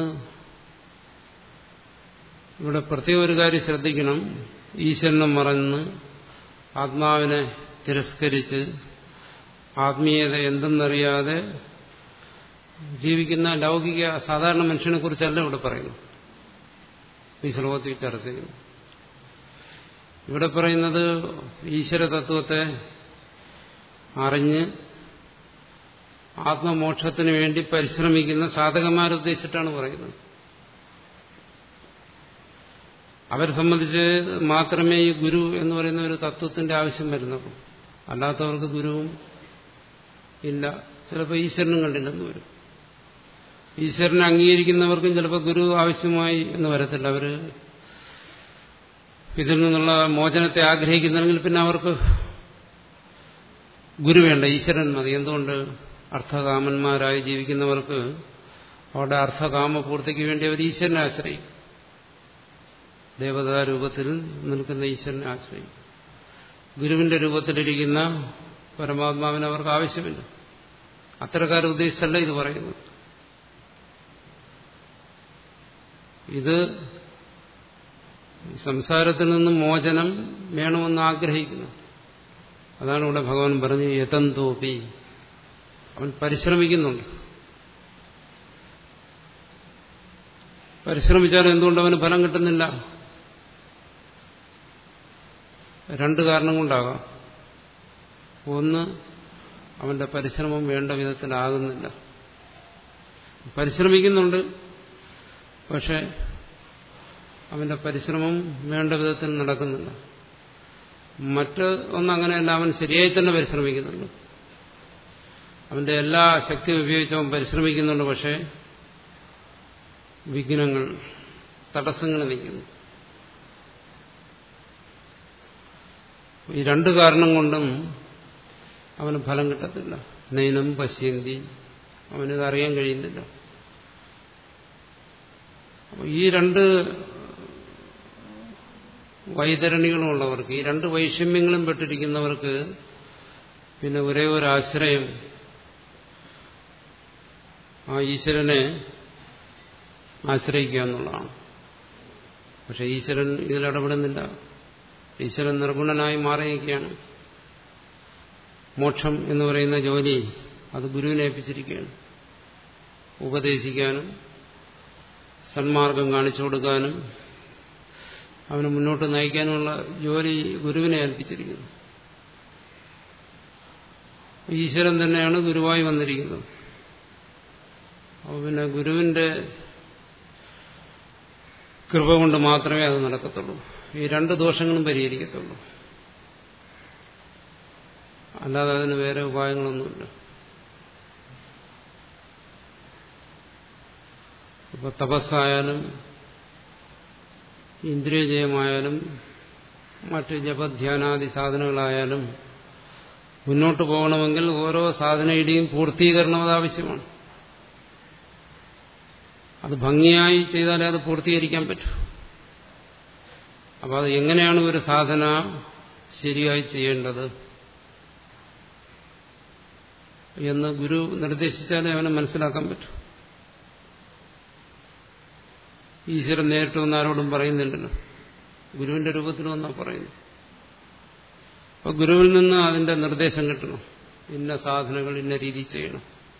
Speaker 1: ഇവിടെ പ്രത്യേക ഒരു കാര്യം ശ്രദ്ധിക്കണം ഈശ്വരനെ മറന്ന് ആത്മാവിനെ തിരസ്കരിച്ച് ആത്മീയത എന്തെന്നറിയാതെ ജീവിക്കുന്ന ലൗകിക സാധാരണ മനുഷ്യനെ കുറിച്ചല്ല ഇവിടെ പറയുന്നു ഈ ശ്ലോകത്തിൽ ചർച്ച ചെയ്യുന്നു ഇവിടെ പറയുന്നത് ഈശ്വര തത്വത്തെ അറിഞ്ഞ് ആത്മമോക്ഷത്തിന് വേണ്ടി പരിശ്രമിക്കുന്ന സാധകന്മാരെ ഉദ്ദേശിച്ചിട്ടാണ് പറയുന്നത് അവരെ സംബന്ധിച്ച് മാത്രമേ ഈ ഗുരു എന്ന് പറയുന്ന ഒരു തത്വത്തിന്റെ ആവശ്യം വരുന്നുള്ളൂ അല്ലാത്തവർക്ക് ഗുരുവും ഇല്ല ചിലപ്പോൾ ഈശ്വരനും കണ്ടില്ലെന്ന് വരും ഈശ്വരനെ അംഗീകരിക്കുന്നവർക്കും ചിലപ്പോൾ ഗുരു ആവശ്യമായി എന്ന് വരത്തില്ല അവർ ഇതിൽ നിന്നുള്ള മോചനത്തെ ആഗ്രഹിക്കുന്നെങ്കിൽ പിന്നെ അവർക്ക് ഗുരു വേണ്ട ഈശ്വരൻ മതി എന്തുകൊണ്ട് അർത്ഥകാമന്മാരായി ജീവിക്കുന്നവർക്ക് അവരുടെ അർത്ഥകാമ പൂർത്തിക്ക് വേണ്ടി അവർ ഈശ്വരനെ ആശ്രയിക്കും ദേവതാ രൂപത്തിൽ നിൽക്കുന്ന ഈശ്വരനെ ആശ്രയിക്കും ഗുരുവിന്റെ രൂപത്തിലിരിക്കുന്ന പരമാത്മാവിന് അവർക്ക് ആവശ്യമില്ല അത്തരക്കാരെ ഉദ്ദേശിച്ചല്ല ഇത് പറയുന്നത് ഇത് സംസാരത്തിൽ നിന്നും മോചനം വേണമെന്ന് ആഗ്രഹിക്കുന്നു അതാണ് ഇവിടെ ഭഗവാൻ പറഞ്ഞ് യതന്തോപി അവൻ പരിശ്രമിക്കുന്നുണ്ട് പരിശ്രമിച്ചാൽ എന്തുകൊണ്ട് അവന് ഫലം കിട്ടുന്നില്ല രണ്ട് കാരണം കൊണ്ടാകാം ഒന്ന് അവന്റെ പരിശ്രമം വേണ്ട വിധത്തിലാകുന്നില്ല പരിശ്രമിക്കുന്നുണ്ട് പക്ഷെ അവന്റെ പരിശ്രമം വേണ്ട വിധത്തിൽ നടക്കുന്നില്ല മറ്റ് ഒന്നങ്ങനെയല്ല അവൻ ശരിയായി തന്നെ പരിശ്രമിക്കുന്നുണ്ട് അവന്റെ എല്ലാ ശക്തിയും ഉപയോഗിച്ച് അവൻ പരിശ്രമിക്കുന്നുണ്ട് പക്ഷേ വിഘ്നങ്ങൾ തടസ്സങ്ങൾ നിൽക്കുന്നു ഈ രണ്ട് കാരണം കൊണ്ടും അവന് ഫലം കിട്ടത്തില്ല നൈനം പശ്യന്തി അവനിത് അറിയാൻ കഴിയുന്നില്ല ഈ രണ്ട് വൈതരണികളുമുള്ളവർക്ക് ഈ രണ്ട് വൈഷമ്യങ്ങളും പെട്ടിരിക്കുന്നവർക്ക് പിന്നെ ഒരേ ഒരു ആശ്രയം ആ ഈശ്വരനെ ആശ്രയിക്കുക എന്നുള്ളതാണ് പക്ഷെ ഈശ്വരൻ ഇതിലിടപെടുന്നില്ല ഈശ്വരൻ നിർഗുണനായി മാറിയിരിക്കുകയാണ് മോക്ഷം എന്ന് പറയുന്ന ജോലി അത് ഗുരുവിനെ ഏൽപ്പിച്ചിരിക്കുകയാണ് ഉപദേശിക്കാനും സന്മാർഗം കാണിച്ചു കൊടുക്കാനും അവനെ മുന്നോട്ട് നയിക്കാനുമുള്ള ജോലി ഗുരുവിനെ ഏൽപ്പിച്ചിരിക്കുന്നു ഈശ്വരൻ തന്നെയാണ് ഗുരുവായി വന്നിരിക്കുന്നത് അപ്പോൾ പിന്നെ ഗുരുവിന്റെ കൃപ കൊണ്ട് മാത്രമേ അത് നടക്കത്തുള്ളൂ ഈ രണ്ട് ദോഷങ്ങളും പരിഹരിക്കത്തുള്ളൂ അല്ലാതെ അതിന് വേറെ ഉപായങ്ങളൊന്നുമില്ല ഇപ്പൊ തപസ്സായാലും ഇന്ദ്രിയജയമായാലും മറ്റ് ജപധ്യാനാദി സാധനങ്ങളായാലും മുന്നോട്ട് പോകണമെങ്കിൽ ഓരോ സാധനയുടെയും പൂർത്തീകരണം അത് ആവശ്യമാണ് അത് ഭംഗിയായി ചെയ്താലേ അത് പൂർത്തീകരിക്കാൻ പറ്റൂ അപ്പോൾ അത് എങ്ങനെയാണ് ഒരു സാധന ശരിയായി ചെയ്യേണ്ടത് എന്ന് ഗുരു നിർദ്ദേശിച്ചാലേ അവനെ മനസ്സിലാക്കാൻ പറ്റൂ ഈശ്വരൻ നേരിട്ട് വന്ന് ആരോടും പറയുന്നില്ലല്ലോ ഗുരുവിന്റെ രൂപത്തിൽ വന്നാ പറയുന്നു അപ്പൊ ഗുരുവിൽ നിന്ന് അതിന്റെ നിർദ്ദേശം കിട്ടണം ഇന്ന സാധനകൾ ഇന്ന രീതി ചെയ്യണം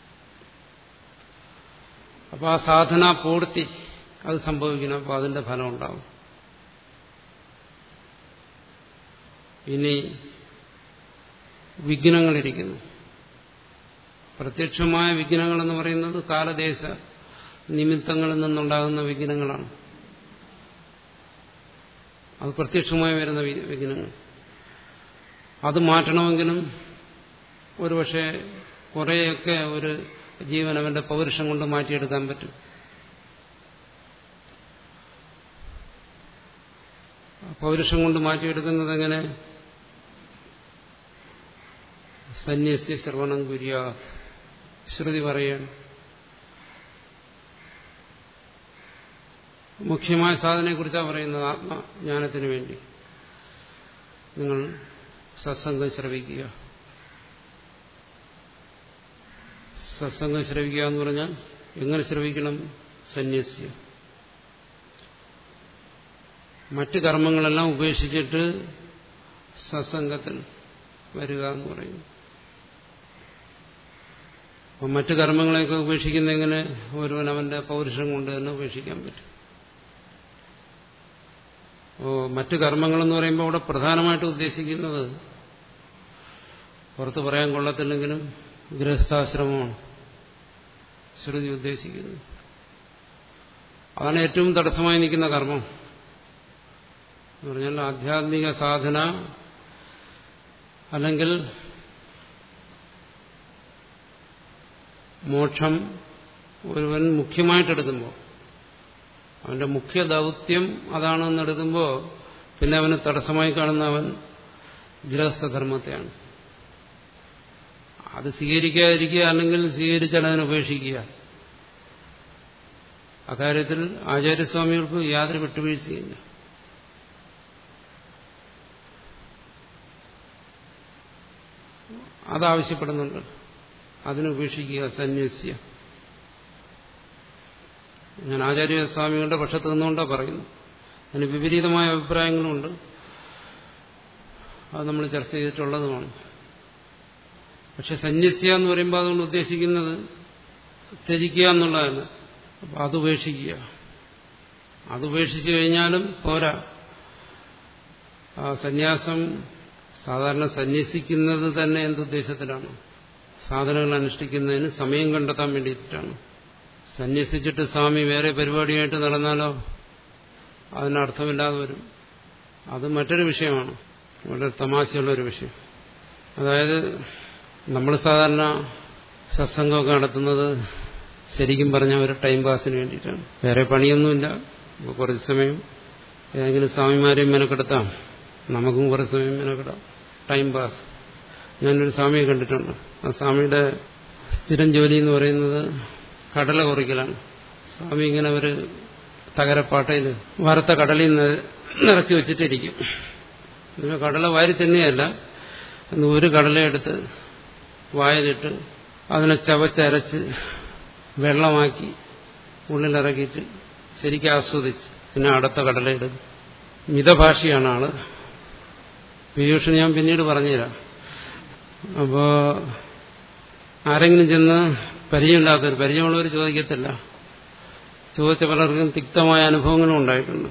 Speaker 1: അപ്പൊ ആ സാധന പൂർത്തി അത് സംഭവിക്കണം അപ്പോൾ അതിന്റെ ഫലം ഉണ്ടാവും ഇനി വിഘ്നങ്ങളിരിക്കുന്നു പ്രത്യക്ഷമായ വിഘ്നങ്ങൾ എന്ന് പറയുന്നത് കാലദേശ നിമിത്തങ്ങളിൽ നിന്നുണ്ടാകുന്ന വിഘ്നങ്ങളാണ് അത് പ്രത്യക്ഷമായി വരുന്ന വിഘ്നങ്ങൾ അത് മാറ്റണമെങ്കിലും ഒരുപക്ഷെ കുറേയൊക്കെ ഒരു ജീവൻ അവന്റെ പൗരുഷം കൊണ്ട് മാറ്റിയെടുക്കാൻ പറ്റും പൗരുഷം കൊണ്ട് മാറ്റിയെടുക്കുന്നത് എങ്ങനെ സന്യസ്യ ശ്രവണം കുര്യ ശ്രുതി പറയാണ് മുഖ്യമായ സാധനയെക്കുറിച്ചാണ് പറയുന്നത് ആത്മജ്ഞാനത്തിന് വേണ്ടി നിങ്ങൾ സത്സംഗം ശ്രവിക്കുക സത്സംഗം ശ്രവിക്കുക എന്ന് പറഞ്ഞാൽ എങ്ങനെ ശ്രവിക്കണം സന്യസ്യ മറ്റ് കർമ്മങ്ങളെല്ലാം ഉപേക്ഷിച്ചിട്ട് സത്സംഗത്തിൽ വരിക എന്ന് പറയുന്നു അപ്പം മറ്റു കർമ്മങ്ങളെയൊക്കെ ഉപേക്ഷിക്കുന്ന എങ്ങനെ ഒരുവൻ അവന്റെ പൗരുഷം കൊണ്ട് തന്നെ ഉപേക്ഷിക്കാൻ പറ്റും ഓ മറ്റു കർമ്മങ്ങളെന്ന് പറയുമ്പോൾ അവിടെ പ്രധാനമായിട്ട് ഉദ്ദേശിക്കുന്നത് പുറത്ത് പറയാൻ കൊള്ളത്തില്ലെങ്കിലും ഗൃഹസ്ഥാശ്രമമാണ് ശ്രുതി ഉദ്ദേശിക്കുന്നത് അതാണ് ഏറ്റവും തടസ്സമായി നിൽക്കുന്ന കർമ്മം എന്ന് പറഞ്ഞാൽ ആധ്യാത്മിക സാധന അല്ലെങ്കിൽ മോക്ഷം ഒരുവൻ മുഖ്യമായിട്ടെടുക്കുമ്പോൾ അവന്റെ മുഖ്യ ദൗത്യം അതാണെന്ന് എടുക്കുമ്പോൾ പിന്നെ അവന് തടസ്സമായി കാണുന്ന അവൻ ഗൃഹസ്ഥധർമ്മത്തെയാണ് അത് സ്വീകരിക്കാതിരിക്കുക അല്ലെങ്കിൽ സ്വീകരിച്ചാൽ അതിനെ ഉപേക്ഷിക്കുക അക്കാര്യത്തിൽ ആചാര്യസ്വാമികൾക്ക് യാതൊരു വിട്ടുവീഴ്ചയില്ല അതാവശ്യപ്പെടുന്നുണ്ട് അതിനുപേക്ഷിക്കുക സന്യസ്യ ഞാൻ ആചാര്യസ്വാമികളുടെ പക്ഷത്ത് നിന്നുകൊണ്ടാണ് പറയുന്നു അതിന് വിപരീതമായ അഭിപ്രായങ്ങളുമുണ്ട് അത് നമ്മൾ ചർച്ച ചെയ്തിട്ടുള്ളതുമാണ് പക്ഷെ സന്യസ്യ എന്ന് പറയുമ്പോൾ അതുകൊണ്ട് ഉദ്ദേശിക്കുന്നത് ത്യജിക്കുക എന്നുള്ളതല്ല അപ്പം അതുപേക്ഷിക്കുക അതുപേക്ഷിച്ചു കഴിഞ്ഞാലും പോരാ ആ സന്യാസം സാധാരണ സന്യസിക്കുന്നത് തന്നെ എന്തുദ്ദേശത്തിലാണ് സാധനങ്ങൾ അനുഷ്ഠിക്കുന്നതിന് സമയം കണ്ടെത്താൻ വേണ്ടിയിട്ടാണ് സന്യസിച്ചിട്ട് സ്വാമി വേറെ പരിപാടിയായിട്ട് നടന്നാലോ അതിനർത്ഥമില്ലാതെ വരും അത് മറ്റൊരു വിഷയമാണ് വളരെ തമാശയുള്ളൊരു വിഷയം അതായത് നമ്മൾ സാധാരണ സത്സംഗമൊക്കെ നടത്തുന്നത് ശരിക്കും പറഞ്ഞ ഒരു ടൈം പാസിന് വേണ്ടിയിട്ടാണ് വേറെ പണിയൊന്നുമില്ല കുറച്ച് സമയം ഏതെങ്കിലും സ്വാമിമാരെയും മെനക്കെടുത്താം നമുക്കും കുറച്ച് സമയം മെനക്കെടാം ടൈം പാസ് ഞാനൊരു സ്വാമിയെ കണ്ടിട്ടുണ്ട് ആ സ്വാമിയുടെ സ്ഥിരം ജോലി എന്ന് പറയുന്നത് കടല കുറിക്കലാണ് സ്വാമി ഇങ്ങനെ ഒരു തകരപ്പാട്ടയിൽ വറുത്ത കടലിൽ നിറച്ചു വെച്ചിട്ടിരിക്കും ഇതിന് കടല വാരി തന്നെയല്ല എന്ന് ഒരു കടലയെടുത്ത് വായലിട്ട് അതിനെ ചവച്ചരച്ച് വെള്ളമാക്കി ഉള്ളിലിറക്കിയിട്ട് ശരിക്കും ആസ്വദിച്ച് പിന്നെ അടുത്ത കടലയെടുക്കും മിതഭാഷയാണ് ആള് പീയൂഷ് ഞാൻ പിന്നീട് പറഞ്ഞുതരാം അപ്പോ ആരെങ്കിലും ചെന്ന് പരിചയമില്ലാത്തവർ പരിചയമുള്ളവർ ചോദിക്കത്തില്ല ചോദിച്ച പലർക്കും തിക്തമായ അനുഭവങ്ങളും ഉണ്ടായിട്ടുണ്ട്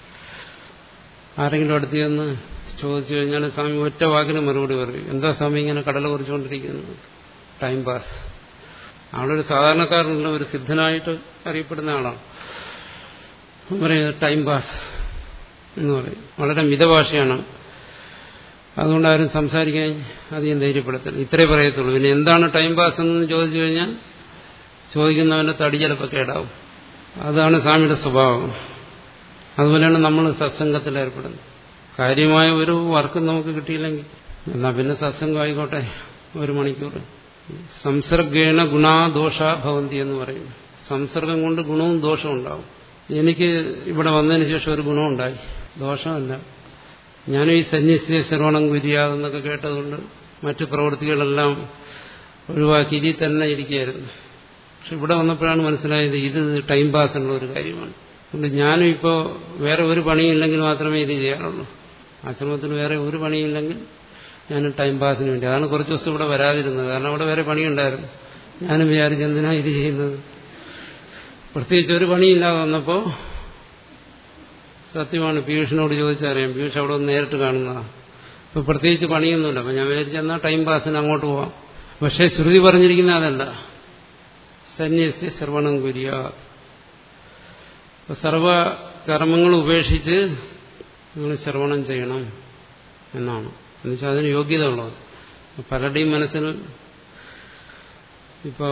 Speaker 1: ആരെങ്കിലും അടുത്ത് ചെന്ന് ചോദിച്ചു കഴിഞ്ഞാൽ സ്വാമി ഒറ്റ വാക്കിന് മറുപടി പറയും എന്താ സ്വാമി ഇങ്ങനെ കടല കുറിച്ചുകൊണ്ടിരിക്കുന്നത് ടൈം പാസ് ആളൊരു സാധാരണക്കാരനുള്ള ഒരു സിദ്ധനായിട്ട് അറിയപ്പെടുന്ന ആളാണ് പറയുന്നത് ടൈം പാസ് എന്ന് പറയും വളരെ മിതഭാഷയാണ് അതുകൊണ്ട് ആരും സംസാരിക്കാൻ അധികം ധൈര്യപ്പെടുത്തില്ല ഇത്രേ പറയത്തുള്ളൂ പിന്നെ എന്താണ് ടൈം പാസ് എന്ന് ചോദിച്ചു കഴിഞ്ഞാൽ ചോദിക്കുന്നവന്റെ തടി ചിലപ്പോൾ കേടാവും അതാണ് സ്വാമിയുടെ സ്വഭാവം അതുപോലെയാണ് നമ്മൾ സത്സംഗത്തിൽ ഏർപ്പെടുന്നത് കാര്യമായ ഒരു വർക്ക് നമുക്ക് കിട്ടിയില്ലെങ്കിൽ എന്നാൽ പിന്നെ സത്സംഗം ആയിക്കോട്ടെ ഒരു മണിക്കൂർ സംസർഗേണ ഗുണാദോഷ ഭവന്തി എന്ന് പറയും സംസർഗം കൊണ്ട് ഗുണവും ദോഷവും ഉണ്ടാവും എനിക്ക് ഇവിടെ വന്നതിന് ശേഷം ഒരു ഗുണമുണ്ടായി ദോഷമല്ല ഞാൻ ഈ സന്യസ്യ ശ്രവണം കുര്യാതെന്നൊക്കെ കേട്ടതുകൊണ്ട് മറ്റു പ്രവൃത്തികളെല്ലാം ഒഴിവാക്കി ഇതിൽ തന്നെ ഇരിക്കുകയായിരുന്നു പക്ഷെ ഇവിടെ വന്നപ്പോഴാണ് മനസ്സിലായത് ഇത് ടൈം പാസ്സുള്ള ഒരു കാര്യമാണ് അതുകൊണ്ട് ഞാനും ഇപ്പോൾ വേറെ ഒരു പണിയില്ലെങ്കിൽ മാത്രമേ ഇത് ചെയ്യാറുള്ളൂ ആശ്രമത്തിൽ വേറെ ഒരു പണിയില്ലെങ്കിൽ ഞാൻ ടൈം പാസിന് വേണ്ടി അതാണ് കുറച്ച് ദിവസം ഇവിടെ വരാതിരുന്നത് കാരണം അവിടെ വേറെ പണിയുണ്ടായിരുന്നു ഞാനും വിചാരിച്ചെന്തിനാ ഇത് ചെയ്യുന്നത് പ്രത്യേകിച്ച് ഒരു പണിയില്ലാതെ വന്നപ്പോൾ സത്യമാണ് പീയൂഷിനോട് ചോദിച്ചറിയാം പീയൂഷ് അവിടെ ഒന്ന് നേരിട്ട് കാണുന്നതാണ് ഇപ്പൊ പ്രത്യേകിച്ച് പണിയൊന്നുമില്ല അപ്പൊ ഞാൻ വിചാരിച്ചെന്നാൽ ടൈം പാസിന് അങ്ങോട്ട് പോവാം പക്ഷെ ശ്രുതി പറഞ്ഞിരിക്കുന്ന അതല്ല സന്യസ്യ ശ്രവണം കുര്യ സർവ കർമ്മങ്ങൾ ഉപേക്ഷിച്ച് നിങ്ങൾ ശ്രവണം ചെയ്യണം എന്നാണ് എന്നുവെച്ചാൽ അതിന് യോഗ്യത ഉള്ളത് പലരുടെയും മനസ്സിൽ ഇപ്പോ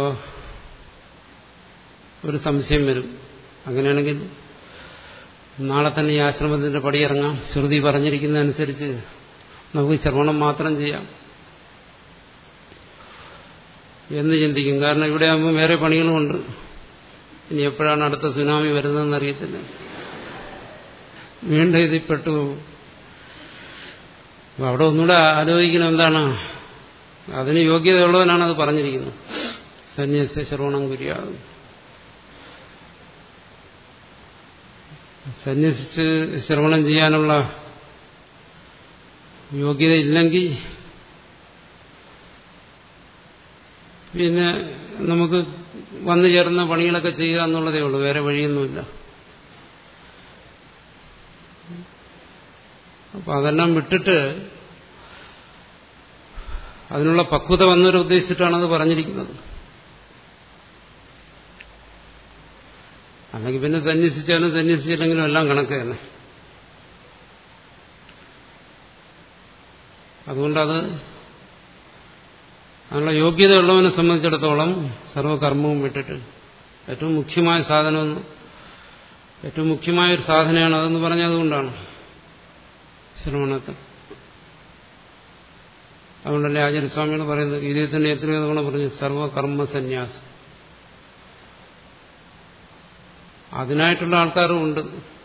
Speaker 1: ഒരു സംശയം വരും അങ്ങനെയാണെങ്കിൽ നാളെ തന്നെ ഈ ആശ്രമത്തിന്റെ പടിയിറങ്ങാം ശ്രുതി പറഞ്ഞിരിക്കുന്നതനുസരിച്ച് നമുക്ക് ശ്രവണം മാത്രം ചെയ്യാം എന്ന് ചിന്തിക്കും കാരണം ഇവിടെ ആകുമ്പോൾ വേറെ പണികളുമുണ്ട് ഇനി എപ്പോഴാണ് അടുത്ത സുനാമി വരുന്നതെന്ന് അറിയത്തില്ല വീണ്ടും ഇതിൽ പെട്ടു അപ്പൊ അവിടെ ഒന്നുകൂടെ ആലോചിക്കണം എന്താണ് അതിന് യോഗ്യതയുള്ളവനാണ് അത് പറഞ്ഞിരിക്കുന്നത് സന്യസ്യ ശ്രവണം കുര്യാകും സന്യസിച്ച് ശ്രവണം ചെയ്യാനുള്ള യോഗ്യത ഇല്ലെങ്കിൽ പിന്നെ നമുക്ക് വന്നു ചേർന്ന പണികളൊക്കെ ചെയ്യുക എന്നുള്ളതേ ഉള്ളൂ വേറെ വഴിയൊന്നുമില്ല അപ്പൊ അതെല്ലാം വിട്ടിട്ട് അതിനുള്ള പക്വത വന്നൊരു ഉദ്ദേശിച്ചിട്ടാണ് അത് പറഞ്ഞിരിക്കുന്നത് അല്ലെങ്കിൽ പിന്നെ സന്യസിച്ചാലും സന്യസിച്ചില്ലെങ്കിലും എല്ലാം കണക്ക് തന്നെ അതുകൊണ്ടത് അതിനുള്ള യോഗ്യതയുള്ളവനെ സംബന്ധിച്ചിടത്തോളം സർവകർമ്മവും വിട്ടിട്ട് ഏറ്റവും മുഖ്യമായ സാധനമെന്ന് ഏറ്റവും മുഖ്യമായ ഒരു സാധനയാണ് അതെന്ന് പറഞ്ഞതുകൊണ്ടാണ് ശ്രവണത്തെ അതുകൊണ്ടല്ലേ ആചാര്യസ്വാമികൾ പറയുന്നത് ഇതിൽ തന്നെ എത്രയോ തവണ പറഞ്ഞു സർവകർമ്മ സന്യാസം അതിനായിട്ടുള്ള ആൾക്കാരും ഉണ്ട്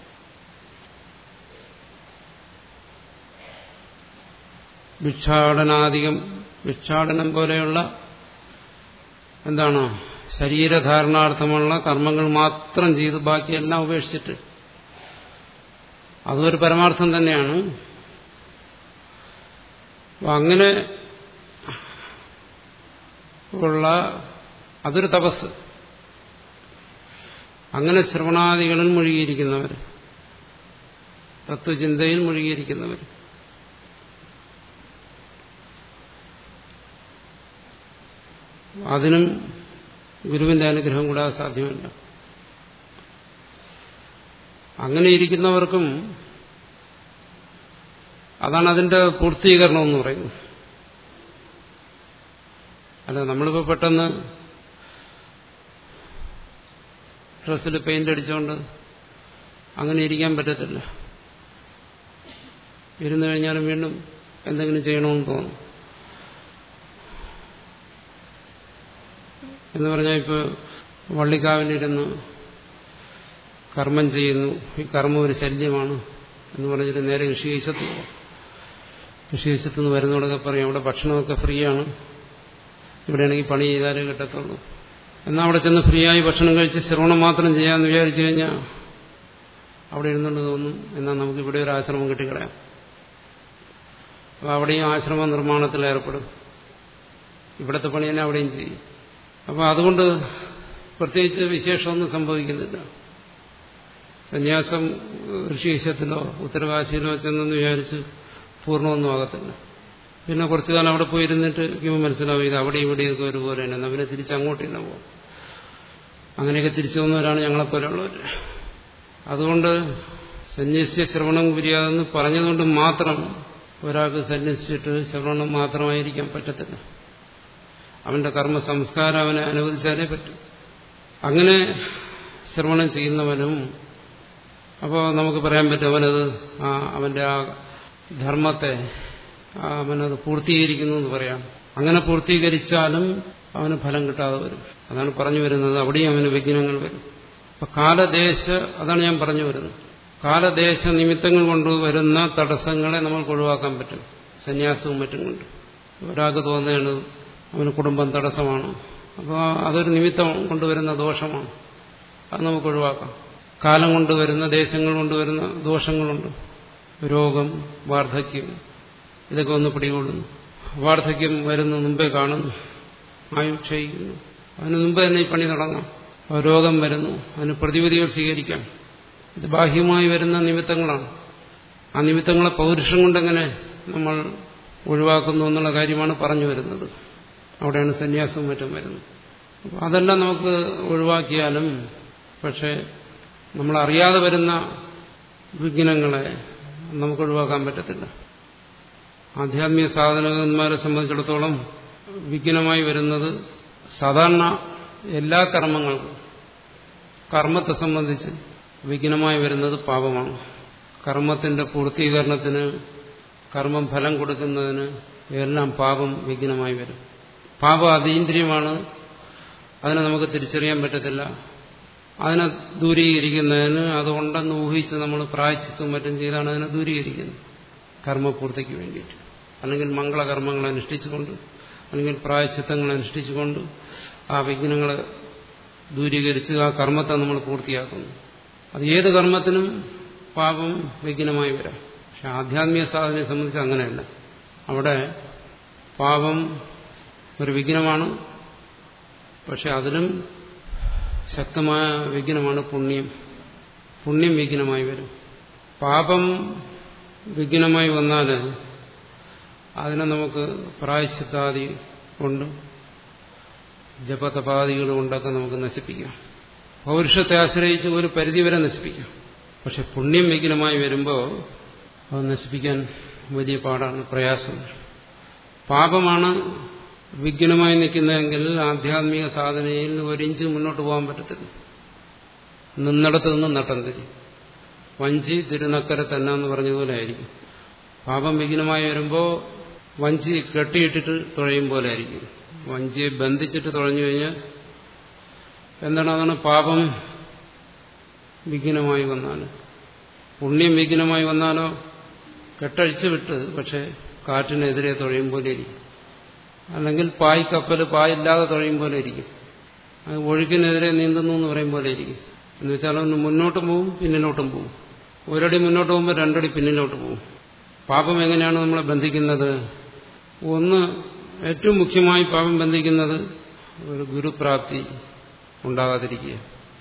Speaker 1: ഭിക്ഷാടനാധികം ഭിക്ഷാടനം പോലെയുള്ള എന്താണ് ശരീരധാരണാർത്ഥമുള്ള കർമ്മങ്ങൾ മാത്രം ചെയ്ത് ബാക്കിയെല്ലാം ഉപേക്ഷിച്ചിട്ട് അതൊരു പരമാർത്ഥം തന്നെയാണ് അപ്പൊ അങ്ങനെ ഉള്ള അതൊരു തപസ് അങ്ങനെ ശ്രവണാദികളിൽ മുഴുകിയിരിക്കുന്നവർ തത്വചിന്തയിൽ മുഴുകിയിരിക്കുന്നവർ അതിനും ഗുരുവിന്റെ അനുഗ്രഹം കൂടാതെ സാധ്യമല്ല അങ്ങനെ ഇരിക്കുന്നവർക്കും അതാണ് അതിന്റെ പൂർത്തീകരണം എന്ന് പറയുന്നത് അല്ല നമ്മളിപ്പോൾ പെട്ടെന്ന് ഡ്രസ്സിൽ പെയിന്റ് അടിച്ചുകൊണ്ട് അങ്ങനെ ഇരിക്കാൻ പറ്റത്തില്ല ഇരുന്നു കഴിഞ്ഞാലും വീണ്ടും എന്തെങ്കിലും ചെയ്യണമെന്ന് തോന്നും എന്ന് പറഞ്ഞാൽ ഇപ്പോൾ വള്ളിക്കാവിലിരുന്ന് കർമ്മം ചെയ്യുന്നു ഈ കർമ്മം ഒരു ശല്യമാണ് എന്ന് പറഞ്ഞിട്ട് നേരെ ഋഷികേശത്ത് പോകും ഋഷികേശത്ത് നിന്ന് വരുന്നവരൊക്കെ പറയും അവിടെ ഭക്ഷണമൊക്കെ ഫ്രീ ആണ് ഇവിടെയാണെങ്കിൽ പണി ചെയ്താലേ കിട്ടത്തുള്ളൂ എന്നാൽ അവിടെ ചെന്ന് ഫ്രീ ആയി ഭക്ഷണം കഴിച്ച് ശ്രവണം മാത്രം ചെയ്യാമെന്ന് വിചാരിച്ചു കഴിഞ്ഞാൽ അവിടെ ഇരുന്നുകൊണ്ട് തോന്നും എന്നാൽ നമുക്ക് ഇവിടെ ഒരു ആശ്രമം കിട്ടിക്കളയാം അപ്പോൾ അവിടെയും ആശ്രമ നിർമ്മാണത്തിൽ ഏർപ്പെടും ഇവിടുത്തെ പണി തന്നെ അവിടെയും ചെയ്യും അപ്പോൾ അതുകൊണ്ട് പ്രത്യേകിച്ച് വിശേഷമൊന്നും സംഭവിക്കുന്നില്ല സന്യാസം ഋഷികേശത്തിലോ ഉത്തരകാശിയിലോ ചെന്നെന്ന് വിചാരിച്ച് പൂർണ്ണമൊന്നും ആകത്തില്ല പിന്നെ കുറച്ചു കാലം അവിടെ പോയിരുന്നിട്ട് ഇരിക്കുമ്പോൾ മനസ്സിലാവും ഇത് അവിടെ ഇവിടെയൊക്കെ ഒരുപോലെ തന്നെ എന്നാൽ പിന്നെ തിരിച്ച് അങ്ങോട്ട് തന്നെ പോകും അങ്ങനെയൊക്കെ തിരിച്ചു വന്നവരാണ് ഞങ്ങളെപ്പോലെയുള്ളവർ അതുകൊണ്ട് സന്യസ്യ ശ്രവണം കുര്യാതെന്ന് പറഞ്ഞതുകൊണ്ട് മാത്രം ഒരാൾക്ക് സന്യസിച്ചിട്ട് ശ്രവണം മാത്രമായിരിക്കാൻ പറ്റത്തില്ല അവന്റെ കർമ്മ സംസ്കാരം അവനെ അനുവദിച്ചാലേ പറ്റും അങ്ങനെ ശ്രവണം ചെയ്യുന്നവനും അപ്പോൾ നമുക്ക് പറയാൻ പറ്റും അവനത് ആ അവന്റെ ആ ധർമ്മത്തെ അവനത് പൂർത്തീകരിക്കുന്നു എന്ന് പറയാം അങ്ങനെ പൂർത്തീകരിച്ചാലും അവന് ഫലം കിട്ടാതെ വരും അതാണ് പറഞ്ഞു വരുന്നത് അവിടെയും അവന് വിഘ്നങ്ങൾ വരും അപ്പൊ കാലദേശ അതാണ് ഞാൻ പറഞ്ഞു വരുന്നത് കാലദേശ നിമിത്തങ്ങൾ കൊണ്ട് വരുന്ന തടസ്സങ്ങളെ നമുക്ക് ഒഴിവാക്കാൻ പറ്റും സന്യാസവും മറ്റും കൊണ്ട് ഒരാൾക്ക് തോന്നുകയാണ് അവന് കുടുംബം തടസ്സമാണ് അപ്പോൾ അതൊരു നിമിത്തം കൊണ്ടുവരുന്ന ദോഷമാണ് അത് നമുക്ക് ഒഴിവാക്കാം കാലം കൊണ്ടുവരുന്ന ദേശങ്ങൾ കൊണ്ടുവരുന്ന ദോഷങ്ങളുണ്ട് രോഗം വാർദ്ധക്യം ഇതൊക്കെ ഒന്ന് പിടികൊള്ളുന്നു വാർദ്ധക്യം വരുന്ന മുമ്പേ കാണുന്നു ആയു ക്ഷയിക്കുന്നു അതിന് മുമ്പ് തന്നെ ഈ പണി തുടങ്ങാം രോഗം വരുന്നു അതിന് പ്രതിവിധികൾ സ്വീകരിക്കാം ഇത് ബാഹ്യമായി വരുന്ന നിമിത്തങ്ങളാണ് ആ നിമിത്തങ്ങളെ പൗരുഷം കൊണ്ടെങ്ങനെ നമ്മൾ ഒഴിവാക്കുന്നു എന്നുള്ള കാര്യമാണ് പറഞ്ഞു വരുന്നത് അവിടെയാണ് സന്യാസവും മറ്റും വരുന്നത് അപ്പോൾ അതെല്ലാം നമുക്ക് ഒഴിവാക്കിയാലും പക്ഷേ നമ്മൾ അറിയാതെ വരുന്ന വിഘ്നങ്ങളെ നമുക്ക് ഒഴിവാക്കാൻ പറ്റത്തില്ല ആധ്യാത്മിക സാധനന്മാരെ സംബന്ധിച്ചിടത്തോളം വിഘ്നമായി വരുന്നത് സാധാരണ എല്ലാ കർമ്മങ്ങൾക്കും കർമ്മത്തെ സംബന്ധിച്ച് വിഘ്നമായി വരുന്നത് പാപമാണ് കർമ്മത്തിന്റെ പൂർത്തീകരണത്തിന് കർമ്മം ഫലം കൊടുക്കുന്നതിന് എല്ലാം പാപം വിഘ്നമായി വരും പാപം അതീന്ദ്രിയമാണ് അതിനെ നമുക്ക് തിരിച്ചറിയാൻ പറ്റത്തില്ല അതിനെ ദൂരീകരിക്കുന്നതിന് അതുകൊണ്ടെന്ന് ഊഹിച്ച് നമ്മൾ പ്രായച്ചിത്തും മറ്റും ചെയ്താണ് അതിനെ ദൂരീകരിക്കുന്നത് കർമ്മപൂർത്തിക്ക് വേണ്ടിയിട്ട് അല്ലെങ്കിൽ മംഗളകർമ്മങ്ങൾ അനുഷ്ഠിച്ചുകൊണ്ട് അല്ലെങ്കിൽ പ്രായച്ചിത്തങ്ങൾ അനുഷ്ഠിച്ചുകൊണ്ട് ആ വിഘ്നങ്ങളെ ദൂരീകരിച്ച് ആ കർമ്മത്തെ നമ്മൾ പൂർത്തിയാക്കുന്നു അത് ഏത് കർമ്മത്തിനും പാപം വിഘ്നമായി വരാം പക്ഷെ ആധ്യാത്മിക സാധനയെ സംബന്ധിച്ച് അങ്ങനെയല്ല അവിടെ പാപം ഒരു വിഘ്നമാണ് പക്ഷെ അതിലും ശക്തമായ വിഘ്നമാണ് പുണ്യം പുണ്യം വിഘ്നമായി വരും പാപം വിഘ്നമായി വന്നാൽ അതിനെ നമുക്ക് പ്രായശ്ചിത്താദി കൊണ്ട് ജപതപാദികൾ കൊണ്ടൊക്കെ നമുക്ക് നശിപ്പിക്കാം പൗരുഷത്തെ ആശ്രയിച്ച് ഒരു പരിധിവരെ നശിപ്പിക്കാം പക്ഷെ പുണ്യം വിഘ്നമായി വരുമ്പോൾ അത് നശിപ്പിക്കാൻ വലിയ പാടാണ് പ്രയാസം പാപമാണ് വിഘ്നമായി നിൽക്കുന്നതെങ്കിൽ ആധ്യാത്മിക സാധനയിൽ ഒരിഞ്ച് മുന്നോട്ട് പോകാൻ പറ്റത്തില്ല നിന്നിടത്ത് നിന്ന് നട്ടം തിരി വഞ്ചി തിരുനക്കര തന്നെ എന്ന് പറഞ്ഞതുപോലെ ആയിരിക്കും പാപം വിഘ്നമായി വരുമ്പോൾ വഞ്ചി കെട്ടിയിട്ടിട്ട് തുഴയും പോലെ ആയിരിക്കും വഞ്ചിയെ ബന്ധിച്ചിട്ട് തുഴഞ്ഞു കഴിഞ്ഞാൽ എന്താണ് അതാണ് പാപം വിഘ്നമായി വന്നാൽ പുണ്യം വിഘ്നമായി വന്നാലോ കെട്ടഴിച്ചു വിട്ട് പക്ഷെ കാറ്റിനെതിരെ തുഴയും പോലെ ഇരിക്കും അല്ലെങ്കിൽ പായ് കപ്പൽ പായില്ലാതെ തുഴയും പോലെ ഇരിക്കും അത് ഒഴുക്കിനെതിരെ നീന്തുന്നു എന്ന് പറയും പോലെ ഇരിക്കും എന്ന് വെച്ചാൽ ഒന്ന് മുന്നോട്ടും പോവും പിന്നിലോട്ടും പോവും ഒരടി മുന്നോട്ട് പോകുമ്പോൾ രണ്ടടി പിന്നിലോട്ട് പോവും പാപം എങ്ങനെയാണ് നമ്മളെ ബന്ധിക്കുന്നത് ഒന്ന് ഏറ്റവും മുഖ്യമായി പാപം ബന്ധിക്കുന്നത് ഒരു ഗുരുപ്രാപ്തി ഉണ്ടാകാതിരിക്കുക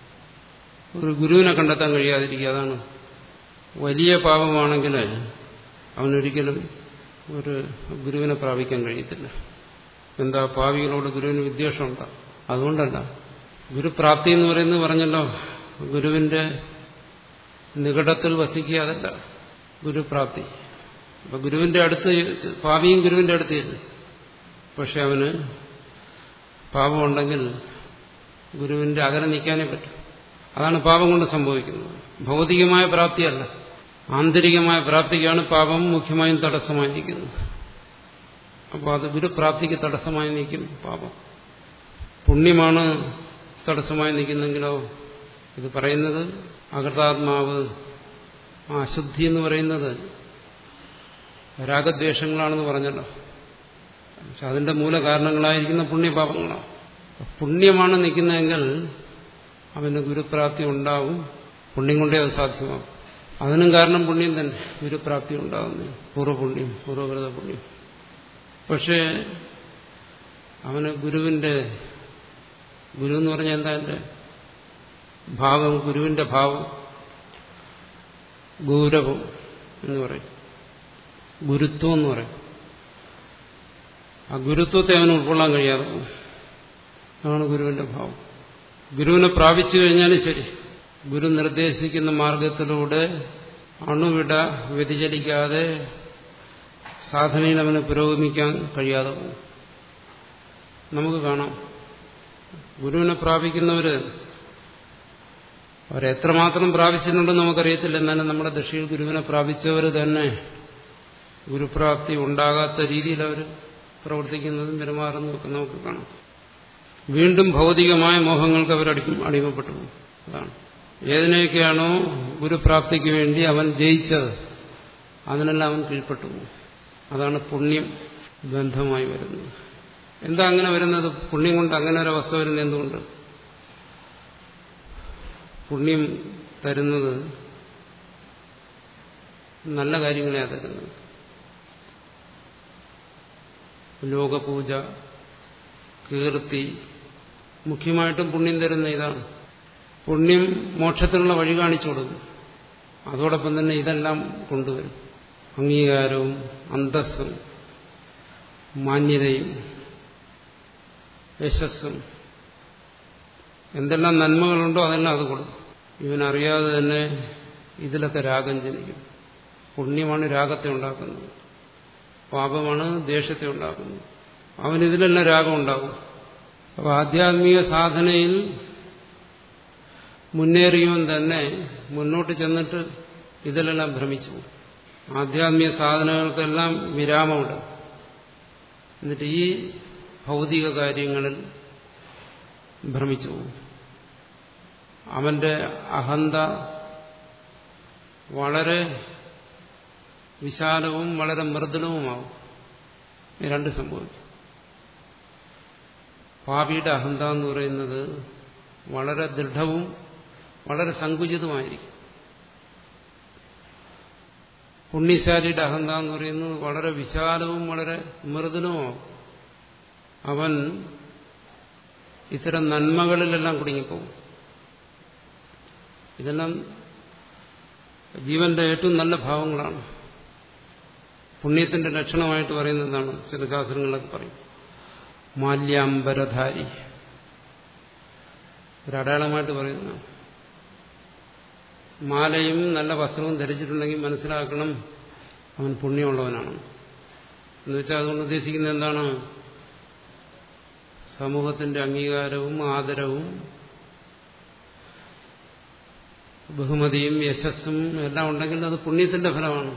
Speaker 1: ഒരു ഗുരുവിനെ കണ്ടെത്താൻ കഴിയാതിരിക്കുക അതാണ് വലിയ പാപമാണെങ്കിൽ അവനൊരിക്കലും ഒരു ഗുരുവിനെ പ്രാപിക്കാൻ കഴിയത്തില്ല എന്താ പാവികളോട് ഗുരുവിന് വിദ്വേഷം ഉണ്ടാകും അതുകൊണ്ടല്ല ഗുരുപ്രാപ്തി എന്ന് പറയുന്നത് പറഞ്ഞല്ലോ ഗുരുവിന്റെ നികടത്തിൽ വസിക്കുക അതല്ല ഗുരുപ്രാപ്തി അപ്പൊ ഗുരുവിന്റെ അടുത്ത് പാവിയും ഗുരുവിന്റെ അടുത്ത് ചെല്ലും പക്ഷെ അവന് പാപമുണ്ടെങ്കിൽ ഗുരുവിന്റെ അകലെ നിൽക്കാനേ പറ്റും അതാണ് പാപം കൊണ്ട് സംഭവിക്കുന്നത് ഭൗതികമായ പ്രാപ്തിയല്ല ആന്തരികമായ പ്രാപ്തിക്കാണ് പാപം മുഖ്യമായും തടസ്സമായി നിൽക്കുന്നത് അപ്പോൾ അത് ഗുരുപ്രാപ്തിക്ക് തടസ്സമായി നിൽക്കും പാപം പുണ്യമാണ് തടസ്സമായി നിൽക്കുന്നെങ്കിലോ ഇത് പറയുന്നത് അകൃതാത്മാവ് ആ അശുദ്ധി എന്ന് പറയുന്നത് രാഗദ്വേഷങ്ങളാണെന്ന് പറഞ്ഞല്ലോ പക്ഷെ അതിന്റെ മൂലകാരണങ്ങളായിരിക്കുന്ന പുണ്യപാപങ്ങളാണ് പുണ്യമാണ് നിൽക്കുന്നതെങ്കിൽ അവന് ഗുരുപ്രാപ്തി ഉണ്ടാവും പുണ്യം കൊണ്ടേ അത് സാധ്യമാകും അതിനും കാരണം പുണ്യം തന്നെ ഗുരുപ്രാപ്തി ഉണ്ടാകുന്നു പൂർവ്വപുണ്യം പൂർവ്വകൃത പുണ്യം പക്ഷേ അവന് ഗുരുവിന്റെ ഗുരു എന്ന് പറഞ്ഞാൽ എന്താ എന്റെ ഭാവം ഗുരുവിന്റെ ഭാവം ഗൗരവം എന്ന് പറയും ഗുരുത്വം എന്ന് പറയും ആ ഗുരുത്വത്തെ അവന് ഉൾക്കൊള്ളാൻ കഴിയാതെ പോകും അതാണ് ഗുരുവിന്റെ ഭാവം ഗുരുവിനെ പ്രാപിച്ചു കഴിഞ്ഞാലും ശരി ഗുരു നിർദ്ദേശിക്കുന്ന മാർഗത്തിലൂടെ അണുവിട വ്യതിചലിക്കാതെ സാധനയിൽ അവന് പുരോഗമിക്കാൻ കഴിയാതെ പോകും നമുക്ക് കാണാം ഗുരുവിനെ പ്രാപിക്കുന്നവര് അവരെത്രമാത്രം പ്രാപിച്ചിട്ടുണ്ടെന്ന് നമുക്കറിയത്തില്ല എന്നാലും നമ്മുടെ ദക്ഷിയിൽ ഗുരുവിനെ പ്രാപിച്ചവർ തന്നെ ഗുരുപ്രാപ്തി ഉണ്ടാകാത്ത രീതിയിൽ അവർ പ്രവർത്തിക്കുന്നതും പെരുമാറുന്നതും ഒക്കെ നമുക്ക് കാണാം വീണ്ടും ഭൗതികമായ മോഹങ്ങൾക്ക് അവർ അടിമപ്പെട്ടു പോകും അതാണ് ഏതിനെയൊക്കെയാണോ ഗുരുപ്രാപ്തിക്ക് വേണ്ടി അവൻ ജയിച്ചത് അതിനെല്ലാം അവൻ കീഴ്പ്പെട്ടു പോകും അതാണ് പുണ്യം ബന്ധമായി വരുന്നത് എന്താ അങ്ങനെ വരുന്നത് പുണ്യം കൊണ്ട് അങ്ങനെ ഒരു അവസ്ഥ വരുന്നത് എന്തുകൊണ്ട് പുണ്യം തരുന്നത് നല്ല കാര്യങ്ങളെയാണ് തരുന്നത് ലോകപൂജ കീർത്തി മുഖ്യമായിട്ടും പുണ്യം തരുന്ന ഇതാണ് പുണ്യം മോക്ഷത്തിനുള്ള വഴി കാണിച്ചു കൊടുക്കും അതോടൊപ്പം തന്നെ ഇതെല്ലാം കൊണ്ടുവരും അംഗീകാരവും അന്തസ്സും മാന്യതയും യശസ്സും എന്തെല്ലാം നന്മകളുണ്ടോ അതെല്ലാം അത് കൊടുക്കും ഇവനറിയാതെ തന്നെ ഇതിലൊക്കെ രാഗം ജനിക്കും പുണ്യമാണ് രാഗത്തെ ഉണ്ടാക്കുന്നത് പാപമാണ് ദേഷ്യത്തെ ഉണ്ടാക്കുന്നത് അവനിതിലെല്ലാം രാഗം ഉണ്ടാകും അപ്പോൾ ആധ്യാത്മിക സാധനയിൽ മുന്നേറിയവൻ തന്നെ മുന്നോട്ട് ചെന്നിട്ട് ഇതിലെല്ലാം ഭ്രമിച്ചു പോകും ആധ്യാത്മിക സാധനങ്ങൾക്കെല്ലാം വിരാമമുണ്ട് എന്നിട്ട് ഈ ഭൗതിക കാര്യങ്ങളിൽ ഭ്രമിച്ചു പോകും അവന്റെ അഹന്ത വളരെ വിശാലവും വളരെ മൃദുലവുമാവും ഈ രണ്ട് സംഭവിക്കും പാപിയുടെ അഹന്ത എന്ന് പറയുന്നത് വളരെ ദൃഢവും വളരെ സങ്കുചിതമായിരിക്കും പുണ്യശാലിയുടെ അഹന്ത എന്ന് പറയുന്നത് വളരെ വിശാലവും വളരെ മൃദുലവുമാവും അവൻ ഇത്തരം നന്മകളിലെല്ലാം കുടുങ്ങിപ്പോകും ഇതെല്ലാം ജീവന്റെ ഏറ്റവും നല്ല ഭാവങ്ങളാണ് പുണ്യത്തിന്റെ ലക്ഷണമായിട്ട് പറയുന്നതാണ് ചില ശാസ്ത്രങ്ങളൊക്കെ പറയും മാല്യാംബരധാരി ഒരടയാളമായിട്ട് പറയുന്നതാണ് മാലയും നല്ല വസ്ത്രവും ധരിച്ചിട്ടുണ്ടെങ്കിൽ മനസ്സിലാക്കണം അവൻ പുണ്യമുള്ളവനാണ് എന്നുവെച്ചാൽ അതുകൊണ്ട് ഉദ്ദേശിക്കുന്നത് എന്താണ് സമൂഹത്തിന്റെ അംഗീകാരവും ആദരവും ബഹുമതിയും യശസ്സും എല്ലാം ഉണ്ടെങ്കിൽ അത് പുണ്യത്തിന്റെ ഫലമാണ്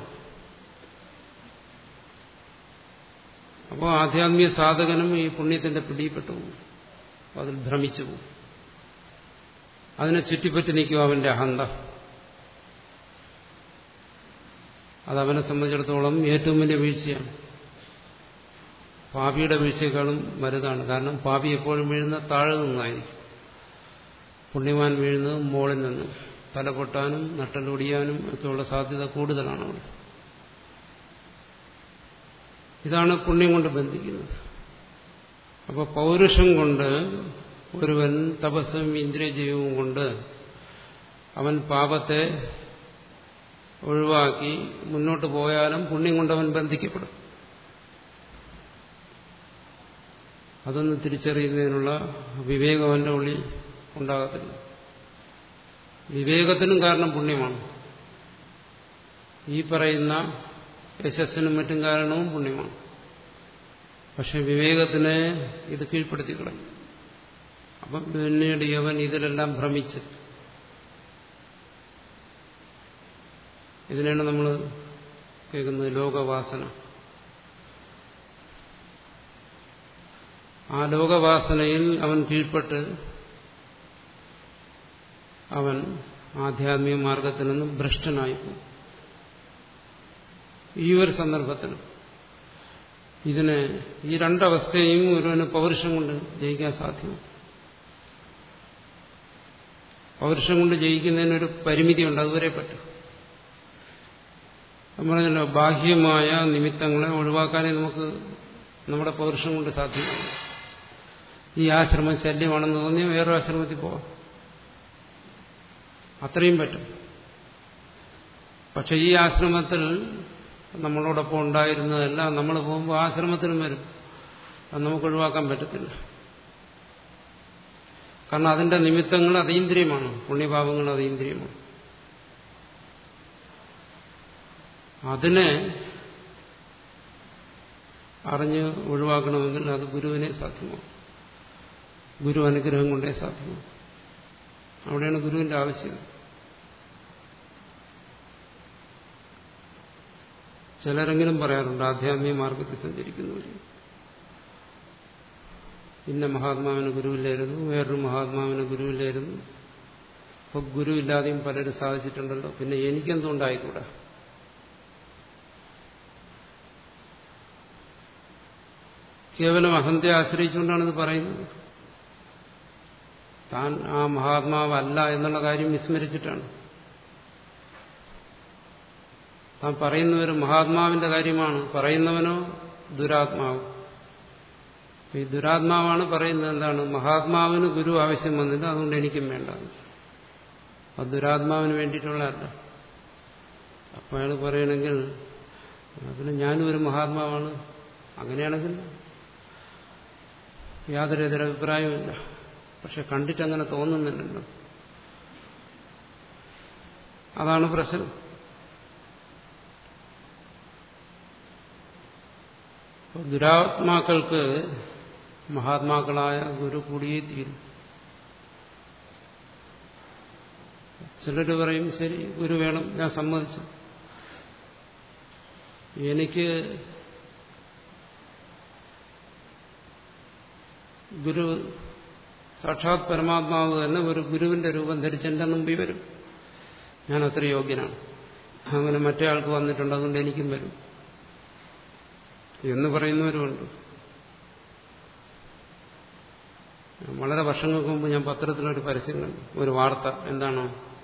Speaker 1: അപ്പോൾ ആധ്യാത്മിക സാധകനും ഈ പുണ്യത്തിന്റെ പിടിയിൽപ്പെട്ടു പോകും അതിൽ ഭ്രമിച്ചു പോകും അതിനെ ചുറ്റിപ്പറ്റി നിൽക്കും അവന്റെ അഹന്ത അതവനെ സംബന്ധിച്ചിടത്തോളം ഏറ്റവും വലിയ വീഴ്ചയാണ് പാപിയുടെ വീഴ്ചയെക്കാളും വലുതാണ് കാരണം പാപി എപ്പോഴും വീഴുന്ന താഴെ നിന്നായിരിക്കും പുണ്യവാൻ വീഴുന്നത് മുകളിൽ നിന്ന് തല പൊട്ടാനും നട്ടലൊടിയാനും ഒക്കെയുള്ള സാധ്യത കൂടുതലാണ് അവിടെ ഇതാണ് പുണ്യം കൊണ്ട് ബന്ധിക്കുന്നത് അപ്പോൾ പൗരുഷം കൊണ്ട് ഒരുവൻ തപസ്സും ഇന്ദ്രിയജീവവും കൊണ്ട് അവൻ പാപത്തെ ഒഴിവാക്കി മുന്നോട്ട് പോയാലും പുണ്യം കൊണ്ട് അവൻ ബന്ധിക്കപ്പെടും അതൊന്ന് തിരിച്ചറിയുന്നതിനുള്ള വിവേകം അവന്റെ ഉള്ളിൽ ഉണ്ടാകത്തില്ല വിവേകത്തിനും കാരണം പുണ്യമാണ് ഈ പറയുന്ന യശസ്സിനും മറ്റും കാരണവും പുണ്യമാണ് പക്ഷെ വിവേകത്തിനെ ഇത് കീഴ്പ്പെടുത്തി കളയും അപ്പം പിന്നീട് യവൻ ഇതിലെല്ലാം ഭ്രമിച്ച് ഇതിനാണ് നമ്മൾ കേൾക്കുന്നത് ലോകവാസന ആ ലോകവാസനയിൽ അവൻ കീഴ്പ്പെട്ട് അവൻ ആധ്യാത്മിക മാർഗത്തിൽ നിന്നും ഭ്രഷ്ടനായിപ്പോകും ഈ ഒരു സന്ദർഭത്തിൽ ഇതിനെ ഈ രണ്ടവസ്ഥയും ഒരുവന് പൗരുഷം കൊണ്ട് ജയിക്കാൻ സാധ്യമാണ് പൗരുഷം കൊണ്ട് ജയിക്കുന്നതിനൊരു പരിമിതിയുണ്ട് അതുവരെ പറ്റും നമ്മളല്ലോ ബാഹ്യമായ നിമിത്തങ്ങളെ ഒഴിവാക്കാനേ നമുക്ക് നമ്മുടെ പൗരുഷം കൊണ്ട് സാധ്യമാണ് ഈ ആശ്രമം ശല്യമാണെന്ന് തോന്നിയാൽ വേറൊരു ആശ്രമത്തിൽ പോവാം അത്രയും പറ്റും പക്ഷെ ഈ ആശ്രമത്തിൽ നമ്മളോടൊപ്പം ഉണ്ടായിരുന്നതെല്ലാം നമ്മൾ പോകുമ്പോൾ ആശ്രമത്തിലും വരും അത് നമുക്ക് ഒഴിവാക്കാൻ പറ്റത്തില്ല കാരണം അതിന്റെ നിമിത്തങ്ങൾ അതീന്ദ്രിയമാണ് പുണ്യഭാവങ്ങൾ അതീന്ദ്രിയമാണ് അതിനെ അറിഞ്ഞ് ഒഴിവാക്കണമെങ്കിൽ അത് ഗുരുവിനെ സാധ്യമാവും ഗുരു അനുഗ്രഹം കൊണ്ടേ സാധ്യമാവും അവിടെയാണ് ഗുരുവിന്റെ ആവശ്യം ചിലരെങ്കിലും പറയാറുണ്ട് ആധ്യാത്മിക മാർഗത്തിൽ സഞ്ചരിക്കുന്നവർ ഇന്ന മഹാത്മാവിന് ഗുരുവില്ലായിരുന്നു വേറൊരു മഹാത്മാവിന് ഗുരുവില്ലായിരുന്നു ഇപ്പൊ ഗുരുവില്ലാതെയും പലരും സാധിച്ചിട്ടുണ്ടല്ലോ പിന്നെ എനിക്കെന്തുണ്ടായിക്കൂടാ കേവലം അഹന്തയെ ആശ്രയിച്ചുകൊണ്ടാണ് ഇത് പറയുന്നത് താൻ ആ മഹാത്മാവല്ല എന്നുള്ള കാര്യം വിസ്മരിച്ചിട്ടാണ് താൻ പറയുന്നവർ മഹാത്മാവിന്റെ കാര്യമാണ് പറയുന്നവനോ ദുരാത്മാവ് ഈ ദുരാത്മാവാണ് പറയുന്നത് എന്താണ് മഹാത്മാവിന് ഗുരു ആവശ്യം വന്നില്ല അതുകൊണ്ട് എനിക്കും വേണ്ട അത് ദുരാത്മാവിന് വേണ്ടിയിട്ടുള്ളതല്ല അപ്പോൾ അയാൾ പറയണമെങ്കിൽ പിന്നെ ഞാനും ഒരു മഹാത്മാവാണ് അങ്ങനെയാണെങ്കിൽ യാതൊരു എതിരഭിപ്രായവുമില്ല പക്ഷെ കണ്ടിട്ടങ്ങനെ തോന്നുന്നില്ലല്ലോ അതാണ് പ്രശ്നം ദുരാത്മാക്കൾക്ക് മഹാത്മാക്കളായ ഗുരു കൂടിയേ തീരും ചിലർ പറയും ശരി ഗുരു വേണം ഞാൻ സമ്മതിച്ചു എനിക്ക് ഗുരു സാക്ഷാത് പരമാത്മാവ് തന്നെ ഒരു ഗുരുവിന്റെ രൂപം ധരിച്ച് എന്റെ മുമ്പിൽ വരും ഞാൻ അത്ര യോഗ്യനാണ് അങ്ങനെ മറ്റേ ആൾക്ക് വന്നിട്ടുണ്ട് അതുകൊണ്ട് എനിക്കും വരും എന്ന് പറയുന്നവരുമുണ്ട് വളരെ വർഷങ്ങൾക്ക് മുമ്പ് ഞാൻ പത്രത്തിലൊരു പരസ്യം കണ്ടു ഒരു വാർത്ത എന്താണോ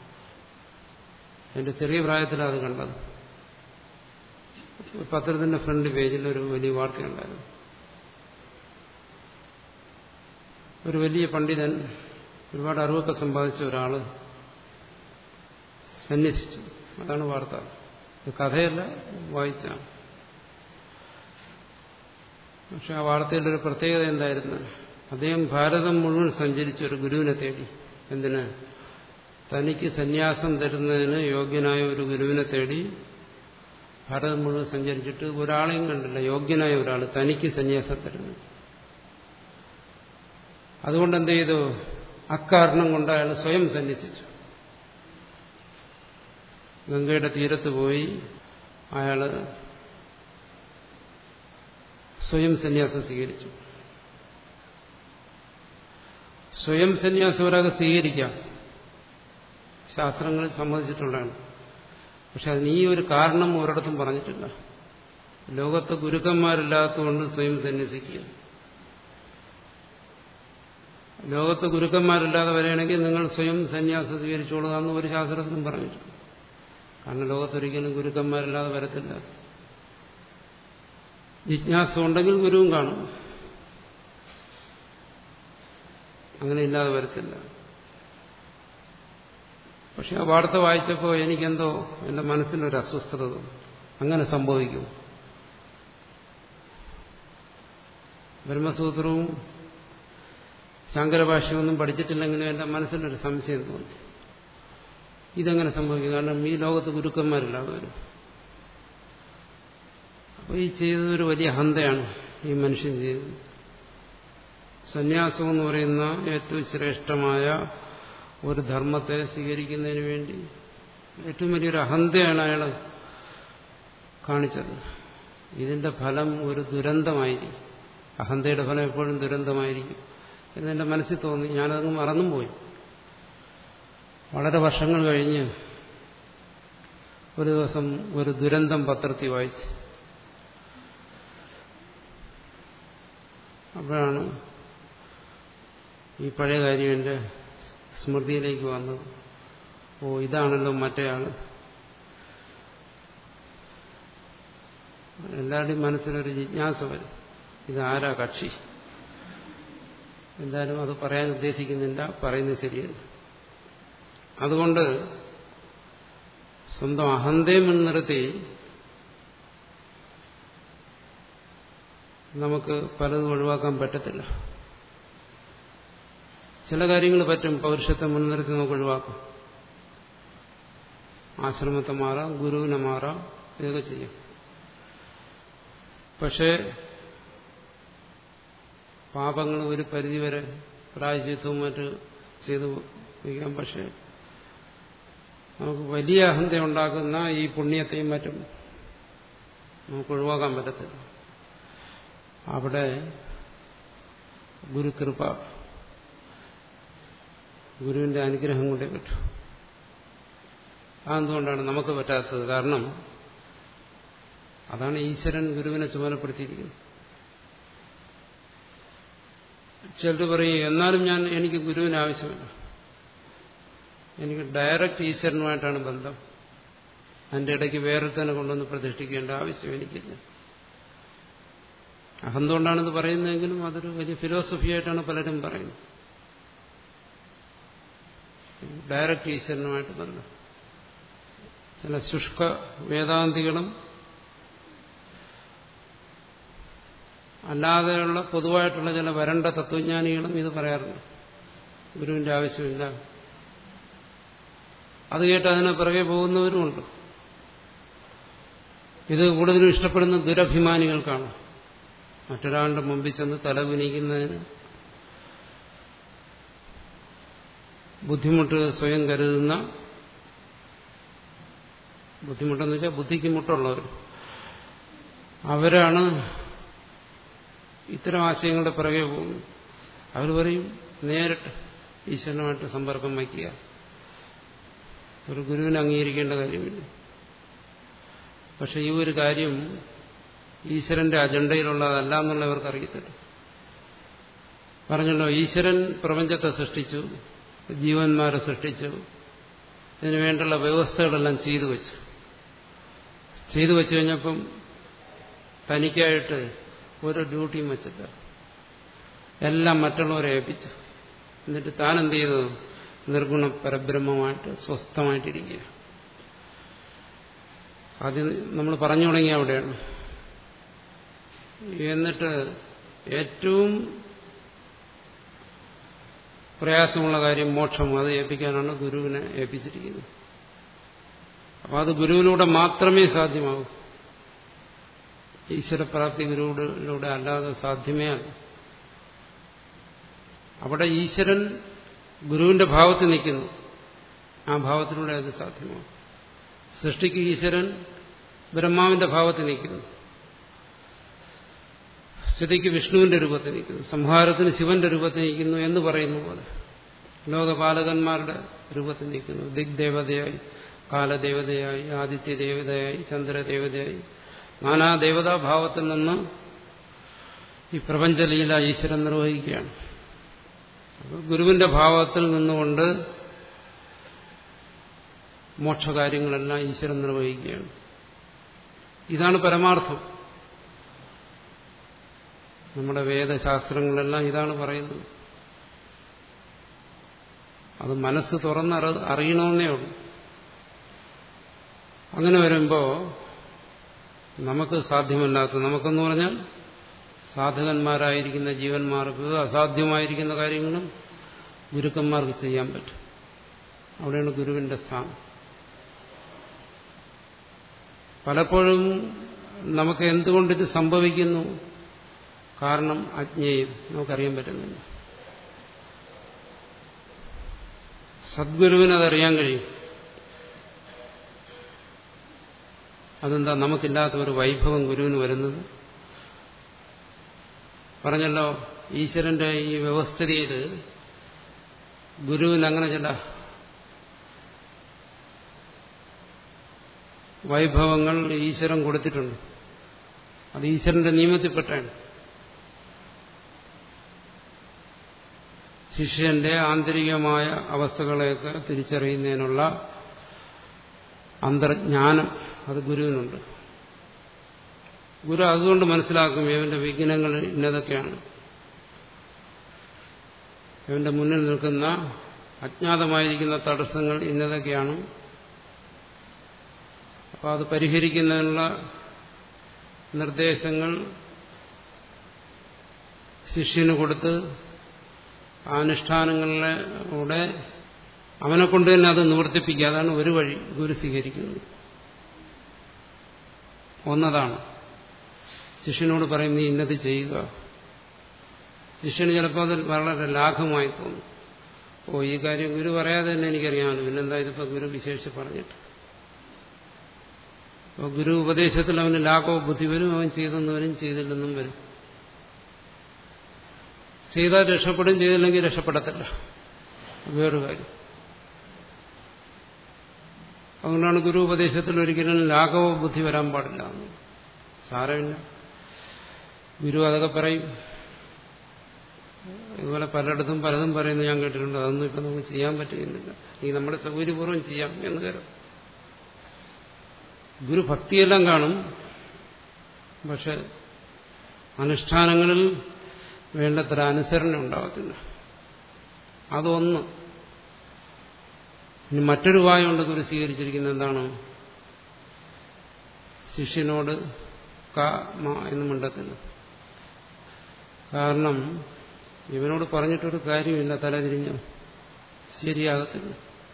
Speaker 1: എന്റെ ചെറിയ പ്രായത്തിലാണ് അത് കണ്ടത് പത്രത്തിന്റെ ഫ്രണ്ട് പേജിൽ ഒരു വലിയ വാർത്തയുണ്ടായിരുന്നു ഒരു വലിയ പണ്ഡിതൻ ഒരുപാട് അറിവൊക്കെ സമ്പാദിച്ച ഒരാള് സന്യസിച്ചു അതാണ് വാർത്ത ഇത് കഥയല്ല വായിച്ചാണ് പക്ഷെ ആ വാർത്തയുടെ ഒരു പ്രത്യേകത എന്തായിരുന്നു അദ്ദേഹം ഭാരതം മുഴുവൻ സഞ്ചരിച്ച ഒരു ഗുരുവിനെ തേടി എന്തിന് തനിക്ക് സന്യാസം തരുന്നതിന് യോഗ്യനായ ഒരു ഗുരുവിനെ തേടി ഭാരതം മുഴുവൻ സഞ്ചരിച്ചിട്ട് ഒരാളെയും കണ്ടില്ല യോഗ്യനായ ഒരാൾ തനിക്ക് സന്യാസം തരുന്നു അതുകൊണ്ട് എന്ത് ചെയ്തു അക്കാരണം കൊണ്ട് അയാൾ സ്വയം സന്യസിച്ചു ഗംഗയുടെ തീരത്ത് പോയി അയാള് സ്വയം സന്യാസം സ്വീകരിച്ചു സ്വയം സന്യാസം ഒരാൾക്ക് സ്വീകരിക്കാം ശാസ്ത്രങ്ങളിൽ സമ്മതിച്ചിട്ടുള്ളതാണ് പക്ഷെ അതിന് ഈ ഒരു കാരണം ഒരിടത്തും പറഞ്ഞിട്ടില്ല ലോകത്ത് ഗുരുക്കന്മാരില്ലാത്തതുകൊണ്ട് സ്വയം സന്യസിക്കുക ലോകത്ത് ഗുരുക്കന്മാരില്ലാതെ വരികയാണെങ്കിൽ നിങ്ങൾ സ്വയം സന്യാസം സ്വീകരിച്ചോളുക എന്ന് ഒരു ശാസ്ത്രത്തിലും പറഞ്ഞിട്ടുണ്ട് കാരണം ലോകത്തൊരിക്കലും ഗുരുക്കന്മാരില്ലാതെ വരത്തില്ല ജിജ്ഞാസ ഉണ്ടെങ്കിൽ ഗുരുവും കാണും അങ്ങനെ ഇല്ലാതെ വരത്തില്ല പക്ഷെ ആ വാർത്ത വായിച്ചപ്പോൾ എനിക്കെന്തോ എന്റെ മനസ്സിലൊരു അസ്വസ്ഥത തോന്നി അങ്ങനെ സംഭവിക്കും ബ്രഹ്മസൂത്രവും ശങ്കരഭാഷ്യമൊന്നും പഠിച്ചിട്ടില്ലെങ്കിലും എന്റെ മനസ്സിലൊരു സംശയം തോന്നി ഇതെങ്ങനെ സംഭവിക്കും കാരണം ഈ ലോകത്ത് ഗുരുക്കന്മാരില്ലാതെ വരും അപ്പോൾ ഈ ചെയ്തതൊരു വലിയ ഹന്തയാണ് ഈ മനുഷ്യൻ ചെയ്തത് സന്യാസം എന്ന് പറയുന്ന ഏറ്റവും ശ്രേഷ്ഠമായ ഒരു ധർമ്മത്തെ സ്വീകരിക്കുന്നതിന് വേണ്ടി ഏറ്റവും വലിയൊരു അഹന്തയാണ് അയാൾ കാണിച്ചത് ഇതിന്റെ ഫലം ഒരു ദുരന്തമായിരിക്കും അഹന്തയുടെ ഫലം എപ്പോഴും ദുരന്തമായിരിക്കും എന്നെന്റെ മനസ്സിൽ തോന്നി ഞാനതങ്ങ് മറന്നും പോയി വളരെ വർഷങ്ങൾ കഴിഞ്ഞ് ഒരു ദിവസം ഒരു ദുരന്തം പത്രത്തിൽ വായിച്ചു അപ്പോഴാണ് ഈ പഴയ കാര്യം എൻ്റെ സ്മൃതിയിലേക്ക് വന്നത് ഓ ഇതാണല്ലോ മറ്റേയാള് എല്ലാവരുടെയും മനസ്സിലൊരു ജിജ്ഞാസ വരും ഇതാരാ കക്ഷി എന്തായാലും അത് പറയാൻ ഉദ്ദേശിക്കുന്നില്ല പറയുന്നത് ശരിയല്ല അതുകൊണ്ട് സ്വന്തം അഹന്തയെ മുൻനിർത്തി നമുക്ക് പലതും ഒഴിവാക്കാൻ പറ്റത്തില്ല ചില കാര്യങ്ങൾ പറ്റും പൗരുഷത്തെ മുൻനിർത്തി നമുക്ക് ഒഴിവാക്കാം ആശ്രമത്തെ മാറാം ഗുരുവിനെ മാറാം ഇതൊക്കെ ചെയ്യാം പക്ഷേ പാപങ്ങൾ ഒരു പരിധിവരെ പ്രായചിത്വവും മറ്റ് ചെയ്തു വയ്ക്കാം പക്ഷേ നമുക്ക് വലിയ അഹന്ത ഉണ്ടാക്കുന്ന ഈ പുണ്യത്തെയും മറ്റും നമുക്ക് ഒഴിവാക്കാൻ പറ്റത്തില്ല അവിടെ ഗുരുകൃപ ഗുരുവിന്റെ അനുഗ്രഹം കൊണ്ടേ പറ്റൂ അതെന്തുകൊണ്ടാണ് നമുക്ക് പറ്റാത്തത് കാരണം അതാണ് ഈശ്വരൻ ഗുരുവിനെ ചുമതലപ്പെടുത്തിയിരിക്കുന്നത് ചിലർ പറയും എന്നാലും ഞാൻ എനിക്ക് ഗുരുവിന് ആവശ്യമില്ല എനിക്ക് ഡയറക്റ്റ് ഈശ്വരനുമായിട്ടാണ് ബന്ധം അതിൻ്റെ ഇടയ്ക്ക് വേറെ തന്നെ കൊണ്ടുവന്ന് പ്രതിഷ്ഠിക്കേണ്ട ആവശ്യം എനിക്കില്ല അഹന്തുകൊണ്ടാണിത് പറയുന്നതെങ്കിലും അതൊരു വലിയ ഫിലോസഫിയായിട്ടാണ് പലരും പറയുന്നത് ഡയറക്റ്റ് ഈശ്വരനുമായിട്ട് ബന്ധം ചില ശുഷ്ക വേദാന്തികളും അല്ലാതെയുള്ള പൊതുവായിട്ടുള്ള ചില വരണ്ട തത്വജ്ഞാനികളും ഇത് പറയാറുണ്ട് ഗുരുവിന്റെ ആവശ്യമില്ല അത് കേട്ട് അതിനെ പിറകെ പോകുന്നവരുമുണ്ട് ഇത് കൂടുതലും ഇഷ്ടപ്പെടുന്ന ദുരഭിമാനികൾക്കാണ് മറ്റൊരാളുടെ മുമ്പിൽ ചെന്ന് തല കുനിക്കുന്നതിന് ബുദ്ധിമുട്ട് സ്വയം കരുതുന്ന ബുദ്ധിമുട്ടെന്ന് വെച്ചാൽ ബുദ്ധിക്ക് മുട്ടുള്ളവർ അവരാണ് ഇത്തരം ആശയങ്ങളുടെ പിറകെ പോകുന്നത് അവർ പറയും നേരിട്ട് ഈശ്വരനുമായിട്ട് സമ്പർക്കം വയ്ക്കുക ഒരു ഗുരുവിനെ അംഗീകരിക്കേണ്ട കാര്യമില്ല പക്ഷെ ഈ ഒരു കാര്യം ഈശ്വരന്റെ അജണ്ടയിലുള്ളതല്ല എന്നുള്ളവർക്ക് അറിയത്തില്ല പറഞ്ഞല്ലോ ഈശ്വരൻ പ്രപഞ്ചത്തെ സൃഷ്ടിച്ചു ജീവന്മാരെ സൃഷ്ടിച്ചു ഇതിനു വേണ്ടുള്ള വ്യവസ്ഥകളെല്ലാം ചെയ്തു വെച്ചു ചെയ്തു വെച്ചു കഴിഞ്ഞപ്പം തനിക്കായിട്ട് ഒരു ഡ്യൂട്ടിയും വെച്ചില്ല എല്ലാം മറ്റുള്ളവരെ ഏൽപ്പിച്ചു എന്നിട്ട് താൻ എന്ത് ചെയ്തു നിർഗുണ പരബ്രഹ്മമായിട്ട് സ്വസ്ഥമായിട്ടിരിക്കുക ആദ്യം നമ്മൾ പറഞ്ഞു തുടങ്ങിയ അവിടെയാണ് എന്നിട്ട് ഏറ്റവും പ്രയാസമുള്ള കാര്യം മോക്ഷം അത് ഏൽപ്പിക്കാനാണ് ഗുരുവിനെ ഏൽപ്പിച്ചിരിക്കുന്നത് അപ്പോൾ അത് ഗുരുവിലൂടെ മാത്രമേ സാധ്യമാകൂ ഈശ്വരപ്രാപ്തി ഗുരുവിലൂടെ അല്ലാതെ സാധ്യമേ അല്ല അവിടെ ഈശ്വരൻ ഗുരുവിന്റെ ഭാവത്തിൽ നിൽക്കുന്നു ആ ഭാവത്തിലൂടെ അത് സാധ്യമാകും സൃഷ്ടിക്ക് ഈശ്വരൻ ബ്രഹ്മാവിന്റെ ഭാവത്തിൽ നിൽക്കുന്നു സ്ഥിതിക്ക് വിഷ്ണുവിന്റെ രൂപത്തിൽ നിൽക്കുന്നു സംഹാരത്തിന് ശിവന്റെ രൂപത്തിൽ നിൽക്കുന്നു എന്ന് പറയുന്ന പോലെ ലോകപാലകന്മാരുടെ രൂപത്തിൽ നിൽക്കുന്നു ദിഗ്ദേവതയായി കാലദേവതയായി ആദിത്യ ദേവതയായി ചന്ദ്രദേവതയായി നാനാ ദേവതാഭാവത്തിൽ നിന്ന് ഈ പ്രപഞ്ചലീല ഈശ്വരൻ നിർവഹിക്കുകയാണ് ഗുരുവിന്റെ ഭാവത്തിൽ നിന്നുകൊണ്ട് മോക്ഷകാര്യങ്ങളെല്ലാം ഈശ്വരൻ നിർവഹിക്കുകയാണ് ഇതാണ് പരമാർത്ഥം നമ്മുടെ വേദശാസ്ത്രങ്ങളെല്ലാം ഇതാണ് പറയുന്നത് അത് മനസ്സ് തുറന്ന് അറിയണമെന്നേ ഉള്ളൂ അങ്ങനെ വരുമ്പോൾ നമുക്ക് സാധ്യമല്ലാത്ത നമുക്കെന്ന് പറഞ്ഞാൽ സാധകന്മാരായിരിക്കുന്ന ജീവന്മാർക്ക് അസാധ്യമായിരിക്കുന്ന കാര്യങ്ങളും ഗുരുക്കന്മാർക്ക് ചെയ്യാൻ പറ്റും അവിടെയാണ് ഗുരുവിന്റെ സ്ഥാനം പലപ്പോഴും നമുക്ക് എന്തുകൊണ്ട് ഇത് സംഭവിക്കുന്നു കാരണം അജ്ഞേയം നമുക്കറിയാൻ പറ്റുന്നില്ല സദ്ഗുരുവിന് അതറിയാൻ കഴിയും അതെന്താ നമുക്കില്ലാത്ത ഒരു വൈഭവം ഗുരുവിന് വരുന്നത് പറഞ്ഞല്ലോ ഈശ്വരന്റെ ഈ വ്യവസ്ഥിതിയിൽ ഗുരുവിന് അങ്ങനെ ചില വൈഭവങ്ങൾ ഈശ്വരൻ കൊടുത്തിട്ടുണ്ട് അത് ഈശ്വരന്റെ നിയമത്തിൽപ്പെട്ടാണ് ശിഷ്യന്റെ ആന്തരികമായ അവസ്ഥകളെയൊക്കെ തിരിച്ചറിയുന്നതിനുള്ള അന്തർജ്ഞാനം അത് ഗുരുവിനുണ്ട് ഗുരു അതുകൊണ്ട് മനസ്സിലാക്കും ഇവന്റെ വിഘ്നങ്ങൾ ഇന്നതൊക്കെയാണ് ഇവന്റെ മുന്നിൽ നിൽക്കുന്ന അജ്ഞാതമായിരിക്കുന്ന തടസ്സങ്ങൾ ഇന്നതൊക്കെയാണ് അപ്പോൾ അത് പരിഹരിക്കുന്നതിനുള്ള നിർദ്ദേശങ്ങൾ ശിഷ്യന് കൊടുത്ത് അനുഷ്ഠാനങ്ങളിലൂടെ അവനെ കൊണ്ട് തന്നെ അത് നിവർത്തിപ്പിക്കുക അതാണ് ഒരു വഴി ഗുരു സ്വീകരിക്കുന്നത് ഒന്നതാണ് ശിഷ്യനോട് പറയും നീ ഇന്നത് ചെയ്യുക ശിഷ്യന് ചിലപ്പോൾ അത് വളരെ ലാഘവമായി തോന്നും ഓ ഈ കാര്യം ഗുരു പറയാതെ തന്നെ എനിക്കറിയാമല്ലോ പിന്നെന്താ ഇതിപ്പോൾ ഗുരു വിശേഷിച്ച് പറഞ്ഞിട്ട് അപ്പോൾ ഗുരു ഉപദേശത്തിൽ അവന് ലാഘവ ബുദ്ധി വരും അവൻ ചെയ്തെന്ന് വരും ചെയ്തില്ലെന്നും വരും ചെയ്താൽ രക്ഷപ്പെടും ചെയ്തില്ലെങ്കിൽ രക്ഷപ്പെടത്തില്ല വേറൊരു കാര്യം അതുകൊണ്ടാണ് ഗുരു ഉപദേശത്തിൽ ഒരിക്കലും ലാഘവ ബുദ്ധി വരാൻ പാടില്ല സാരമില്ല ഗുരു അതൊക്കെ പറയും ഇതുപോലെ പലയിടത്തും പലതും പറയുന്നത് ഞാൻ കേട്ടിട്ടുണ്ട് അതൊന്നും ഇപ്പം നമുക്ക് ചെയ്യാൻ പറ്റുന്നില്ല ഈ നമ്മുടെ സൗകര്യപൂർവ്വം ചെയ്യാം എന്ന് കരുതും ഗുരു ഭക്തിയെല്ലാം കാണും പക്ഷെ അനുഷ്ഠാനങ്ങളിൽ വേണ്ടത്ര അനുസരണ ഉണ്ടാകത്തില്ല അതൊന്ന് ഇനി മറ്റൊരു വായുണ്ട് ഗുരു സ്വീകരിച്ചിരിക്കുന്നത് എന്താണ് ശിഷ്യനോട് ക മ എന്ന് മിണ്ടത്തില്ല കാരണം ഇവനോട് പറഞ്ഞിട്ടൊരു കാര്യമില്ല തലതിരിഞ്ഞ് ശരിയാകത്തില്ല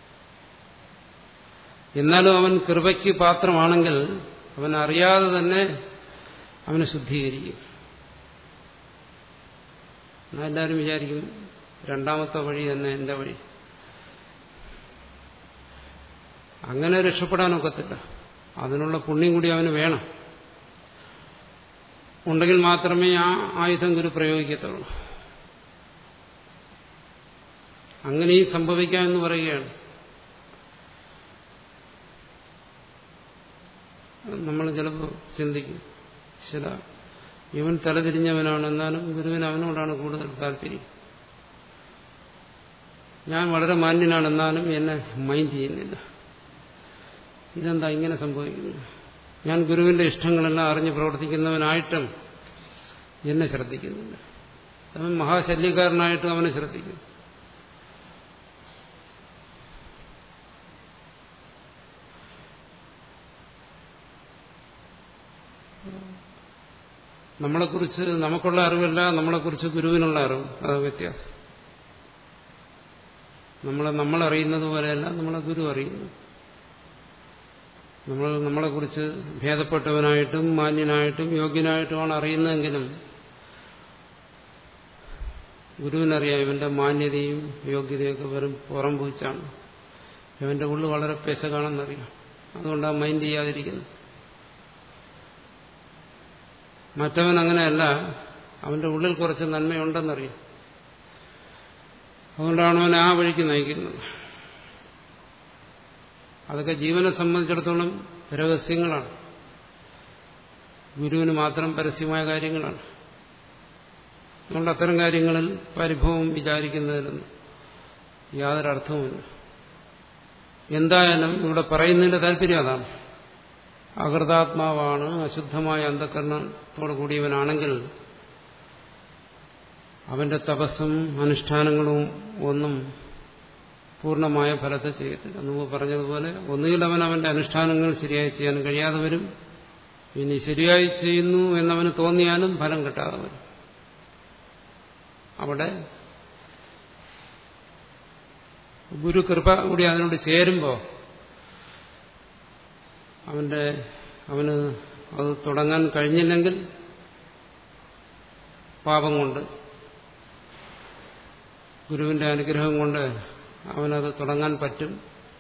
Speaker 1: എന്നാലും അവൻ കൃപയ്ക്ക് പാത്രമാണെങ്കിൽ അവൻ അറിയാതെ തന്നെ അവനെ ശുദ്ധീകരിക്കും എന്നാൽ എല്ലാവരും വിചാരിക്കും രണ്ടാമത്തെ വഴി തന്നെ എന്റെ വഴി അങ്ങനെ രക്ഷപ്പെടാനൊക്കത്തില്ല അതിനുള്ള പുണ്യം കൂടി അവന് വേണം ഉണ്ടെങ്കിൽ മാത്രമേ ആ ആയുധം ഗുരു പ്രയോഗിക്കത്തുള്ളൂ അങ്ങനെയും സംഭവിക്കാമെന്ന് പറയുകയാണ് നമ്മൾ ചിലപ്പോൾ ചിന്തിക്കും ചില ഇവൻ തലതിരിഞ്ഞവനാണ് എന്നാലും ഗുരുവിന് അവനോടാണ് കൂടുതൽ താല്പര്യം ഞാൻ വളരെ മാന്യനാണെന്നാലും എന്നെ മൈൻഡ് ചെയ്യുന്നില്ല ഇതെന്താ ഇങ്ങനെ സംഭവിക്കുന്നു ഞാൻ ഗുരുവിന്റെ ഇഷ്ടങ്ങളെല്ലാം അറിഞ്ഞ് പ്രവർത്തിക്കുന്നവനായിട്ടും എന്നെ ശ്രദ്ധിക്കുന്നില്ല അവൻ മഹാശല്യക്കാരനായിട്ടും അവനെ ശ്രദ്ധിക്കുന്നു നമ്മളെക്കുറിച്ച് നമുക്കുള്ള അറിവല്ല നമ്മളെക്കുറിച്ച് ഗുരുവിനുള്ള അറിവ് അത് വ്യത്യാസം നമ്മളെ നമ്മളറിയുന്നത് പോലെയല്ല നമ്മളെ ഗുരു അറിയുന്നു നമ്മൾ നമ്മളെക്കുറിച്ച് ഭേദപ്പെട്ടവനായിട്ടും മാന്യനായിട്ടും യോഗ്യനായിട്ടുമാണ് അറിയുന്നതെങ്കിലും ഗുരുവിനറിയാം ഇവന്റെ മാന്യതയും യോഗ്യതയൊക്കെ വെറും പുറം പൂച്ചാണ് ഇവന്റെ ഉള്ളു വളരെ പെശകാണെന്നറിയാം അതുകൊണ്ടാണ് മൈൻഡ് ചെയ്യാതിരിക്കുന്നത് മറ്റവൻ അങ്ങനെയല്ല അവന്റെ ഉള്ളിൽ കുറച്ച് നന്മയുണ്ടെന്നറിയാം അതുകൊണ്ടാണ് അവൻ ആ വഴിക്ക് നയിക്കുന്നത് അതൊക്കെ ജീവനെ സംബന്ധിച്ചിടത്തോളം രഹസ്യങ്ങളാണ് ഗുരുവിന് മാത്രം പരസ്യമായ കാര്യങ്ങളാണ് അതുകൊണ്ട് അത്തരം കാര്യങ്ങളിൽ പരിഭവം വിചാരിക്കുന്നതിലൊന്നും യാതൊരു അർത്ഥവുമില്ല എന്തായാലും ഇവിടെ പറയുന്നതിന്റെ താല്പര്യം അതാണ് അകൃതാത്മാവാണ് അശുദ്ധമായ അന്ധകരണത്തോടു കൂടിയവനാണെങ്കിൽ അവന്റെ തപസ്സും അനുഷ്ഠാനങ്ങളും ഒന്നും പൂർണ്ണമായ ഫലത്തെ ചെയ്യത്തില്ല മുമ്പ് പറഞ്ഞതുപോലെ ഒന്നുകിൽ അവൻ അവന്റെ അനുഷ്ഠാനങ്ങൾ ശരിയായി ചെയ്യാൻ കഴിയാതെ വരും ഇനി ശരിയായി ചെയ്യുന്നു എന്നവന് തോന്നിയാലും ഫലം കിട്ടാതെ വരും അവിടെ ഗുരു കൃപ കൂടി അതിനോട് ചേരുമ്പോൾ അവന്റെ അവന് അത് തുടങ്ങാൻ കഴിഞ്ഞില്ലെങ്കിൽ പാപം കൊണ്ട് ഗുരുവിന്റെ അനുഗ്രഹം കൊണ്ട് അവനത് തുടങ്ങാൻ പറ്റും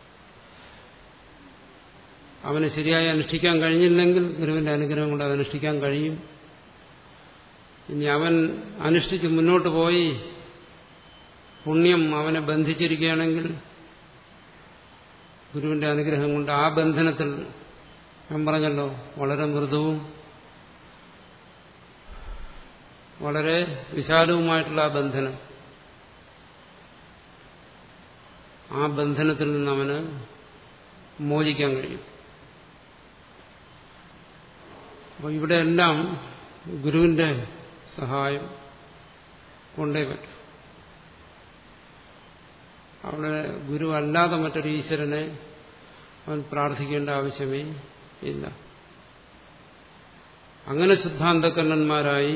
Speaker 1: അവന് ശരിയായി അനുഷ്ഠിക്കാൻ കഴിഞ്ഞില്ലെങ്കിൽ ഗുരുവിന്റെ അനുഗ്രഹം കൊണ്ട് അത് അനുഷ്ഠിക്കാൻ കഴിയും ഇനി അവൻ അനുഷ്ഠിച്ച് മുന്നോട്ട് പോയി പുണ്യം അവനെ ബന്ധിച്ചിരിക്കുകയാണെങ്കിൽ ഗുരുവിന്റെ അനുഗ്രഹം കൊണ്ട് ആ ബന്ധനത്തിൽ ഞാൻ പറഞ്ഞല്ലോ വളരെ മൃദുവും വളരെ വിശാലവുമായിട്ടുള്ള ആ ബന്ധനം ആ ബന്ധനത്തിൽ നിന്ന് അവന് മോചിക്കാൻ കഴിയും അപ്പോൾ ഇവിടെയെല്ലാം ഗുരുവിന്റെ സഹായം കൊണ്ടേ പറ്റും അവിടെ ഗുരു അല്ലാതെ മറ്റൊരു ഈശ്വരനെ അവൻ പ്രാർത്ഥിക്കേണ്ട ആവശ്യമേ ഇല്ല അങ്ങനെ ശുദ്ധാന്തകരണന്മാരായി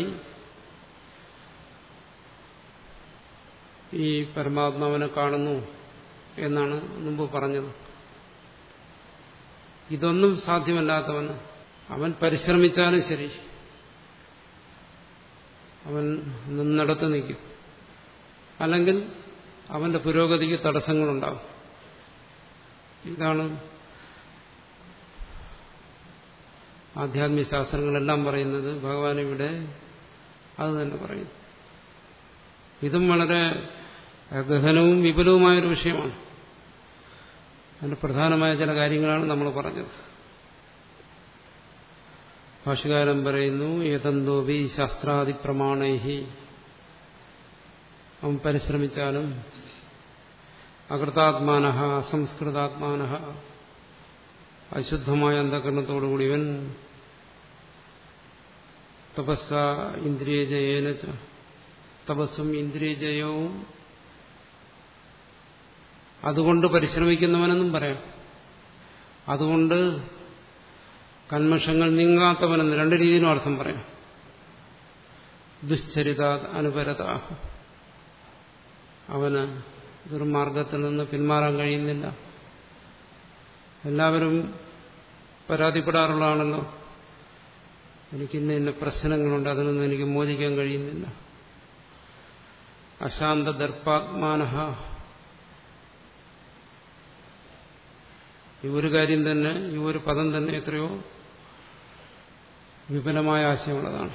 Speaker 1: ഈ പരമാത്മാവിനെ കാണുന്നു എന്നാണ് മുമ്പ് പറഞ്ഞത് ഇതൊന്നും സാധ്യമല്ലാത്തവന് അവൻ പരിശ്രമിച്ചാലും ശരി അവൻ നിന്നിടത്ത് നിൽക്കും അല്ലെങ്കിൽ അവന്റെ പുരോഗതിക്ക് തടസ്സങ്ങളുണ്ടാകും ഇതാണ് ആധ്യാത്മിക ശാസ്ത്രങ്ങളെല്ലാം പറയുന്നത് ഭഗവാൻ ഇവിടെ അത് തന്നെ പറയുന്നു ഇതും വളരെ ഗഹനവും വിപുലവുമായൊരു വിഷയമാണ് അതിന്റെ പ്രധാനമായ ചില കാര്യങ്ങളാണ് നമ്മൾ പറഞ്ഞത് ഭാഷകാരൻ പറയുന്നു ഏതന്തോപി ശാസ്ത്രാദി പ്രമാണൈഹി അവൻ പരിശ്രമിച്ചാലും അകൃതാത്മാന അസംസ്കൃതാത്മാന അശുദ്ധമായ അന്ധകരണത്തോടുകൂടി ഇവൻ തപസ്സ ഇന്ദ്രിയജയേന തപസ്സും ഇന്ദ്രിയജയവും അതുകൊണ്ട് പരിശ്രമിക്കുന്നവനെന്നും പറയാം അതുകൊണ്ട് കന്മഷങ്ങൾ നീങ്ങാത്തവനെന്ന് രണ്ട് രീതിയിലും അർത്ഥം പറയാം ദുശ്ചരിത അനുപരത അവന് ദുർമാർഗത്തിൽ നിന്ന് പിന്മാറാൻ കഴിയുന്നില്ല എല്ലാവരും പരാതിപ്പെടാറുള്ളതാണല്ലോ എനിക്ക് ഇന്ന ഇന്ന പ്രശ്നങ്ങളുണ്ട് അതിൽ നിന്ന് എനിക്ക് മോചിക്കാൻ കഴിയുന്നില്ല അശാന്തദർപ്പാത്മാന ഈ ഒരു കാര്യം തന്നെ ഈ ഒരു പദം തന്നെ എത്രയോ വിപുലമായ ആശയമുള്ളതാണ്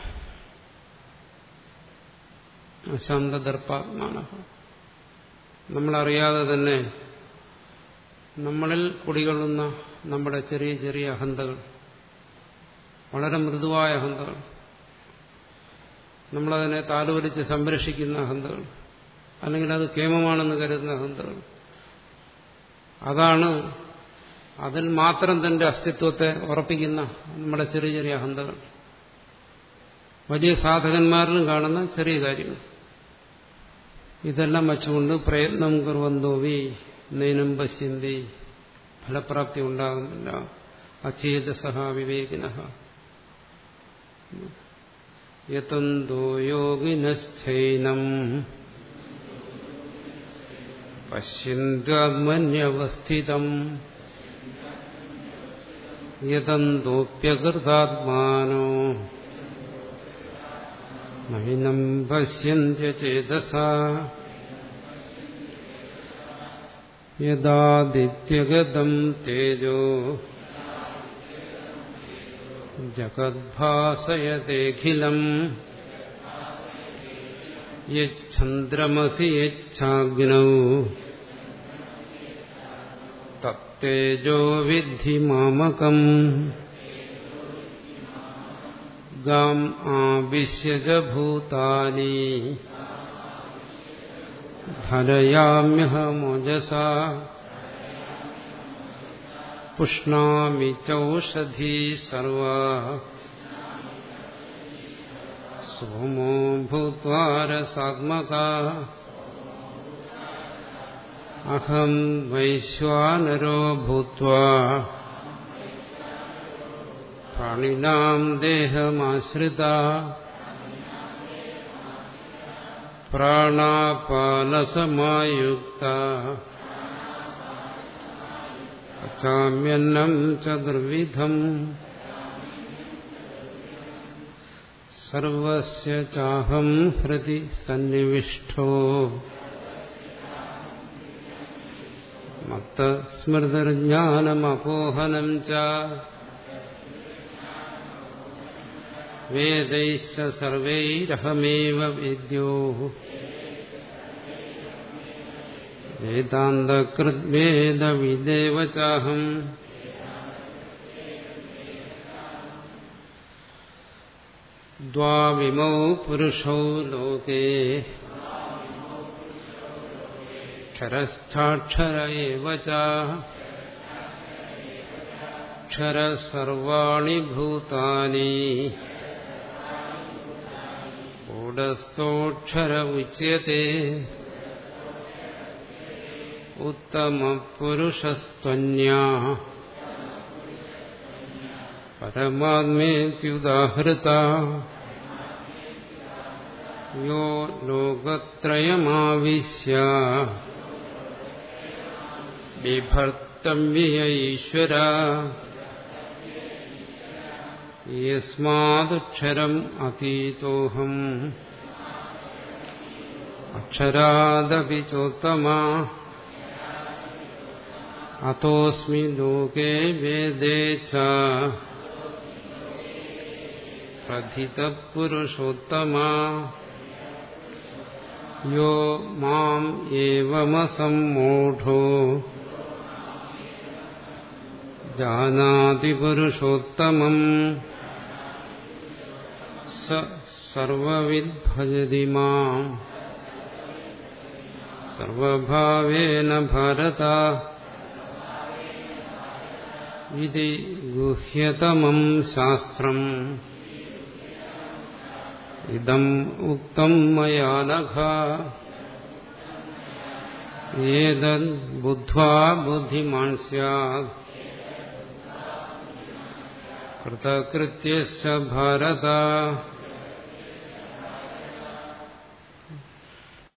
Speaker 1: അശാന്തദർപ്പാത്മാന നമ്മളറിയാതെ തന്നെ നമ്മളിൽ കുടികൊള്ളുന്ന നമ്മുടെ ചെറിയ ചെറിയ അഹന്തകൾ വളരെ മൃദുവായ അഹന്തകൾ നമ്മളതിനെ താലോലിച്ച് സംരക്ഷിക്കുന്ന അഹന്തകൾ അല്ലെങ്കിൽ അത് കേമമാണെന്ന് കരുതുന്ന അഹന്തകൾ അതാണ് അതിൽ മാത്രം തന്റെ അസ്തിത്വത്തെ ഉറപ്പിക്കുന്ന നമ്മുടെ ചെറിയ ചെറിയ അഹന്തകൾ വലിയ സാധകന്മാരിലും കാണുന്ന ചെറിയ കാര്യങ്ങൾ ഇതെല്ലാം വച്ചുകൊണ്ട് പ്രയത്നം കുറുവന്തോവി നൈനം പശ്യന്തി ഫലപ്രാപ്തി ഉണ്ടാകുന്നില്ല അചേതസഹ വിവേകിന യതന്തോ യോഗിനശ്ചൈനം പശ്യന്താത്മന്യവസ്ഥിതം യതന്തോപ്യകൃതാത്മാനോ നൈനം പശ്യന്ത്യചേതസ യദാദിത്യഗതം തേജോ ജഗദ്ഭാസയതേഖിലം യന്ദ്രമസി യച്ഛാഗ്നൗ തത്തേജോ വിദ്ധി മാമകം ഗാം ആവിശ്യജ ഭൂതാനി ധരയാമ്യഹമോജസാ പുഷ്ണാമി ചൗഷധീ സർവ സോമോ ഭൂത്വാരസാത്മക അഹം വൈശ്വാനരോ ഭൂത്വാ പ്രാണിനാം ദേഹമാശ്രിത പ്രാണാപാനസമായുക്ത പച്ചാമ്യന്നം ചതുർവിധം സർവസ്യ ചാഹം ഹൃദി സന്നിവിഷ്ടോ മത്തസ്മൃതിർജ്ഞാനമപോഹനം ച വേദൈശ്ച സർവൈരഹമേവ വേദ്യോ വേദാന്തകൃദ്വേദവിദേവ ചാഹം ദ്വാവിമൗ പുരുഷൗ ലോകേ ക്ഷരസ്ഥാക്ഷര ഏവ ച ക്ഷര സർവാണി ഭൂതാനി കൂടസ്ഥോക്ഷര ഉച്യത്തെ ഉത്തമപുരുഷസ്ത്വന്യാ പരമാത്മേത്യുദാഹൃത യോ ലോകത്രയമാവിശ്യ ബിഭർത്തമ്യ ഈശ്വര യസ്മാദക്ഷരം അതീതോഹം അക്ഷരാദപി ചോത്തമാ അത്തോസ്മി ലോകേ വേദേ ച പ്രഥിതപുരുഷോത്തമാ യോ മാം ഏവമസമ്മൂഢോ ജാനാതി പുരുഷോത്തമം സ സർവവിദ്ഭജതി മാം സർവഭാവേന ഭാരത ഇതി ഗുഹ്യതമം ശാസ്ത്രം ഇതം ഉക്തം മയാ നഘ ഏതദ് ബുദ്ധ്വാ ബുദ്ധിമാൻ സ്യാത് കൃതകൃത്യശ്ച ഭാരത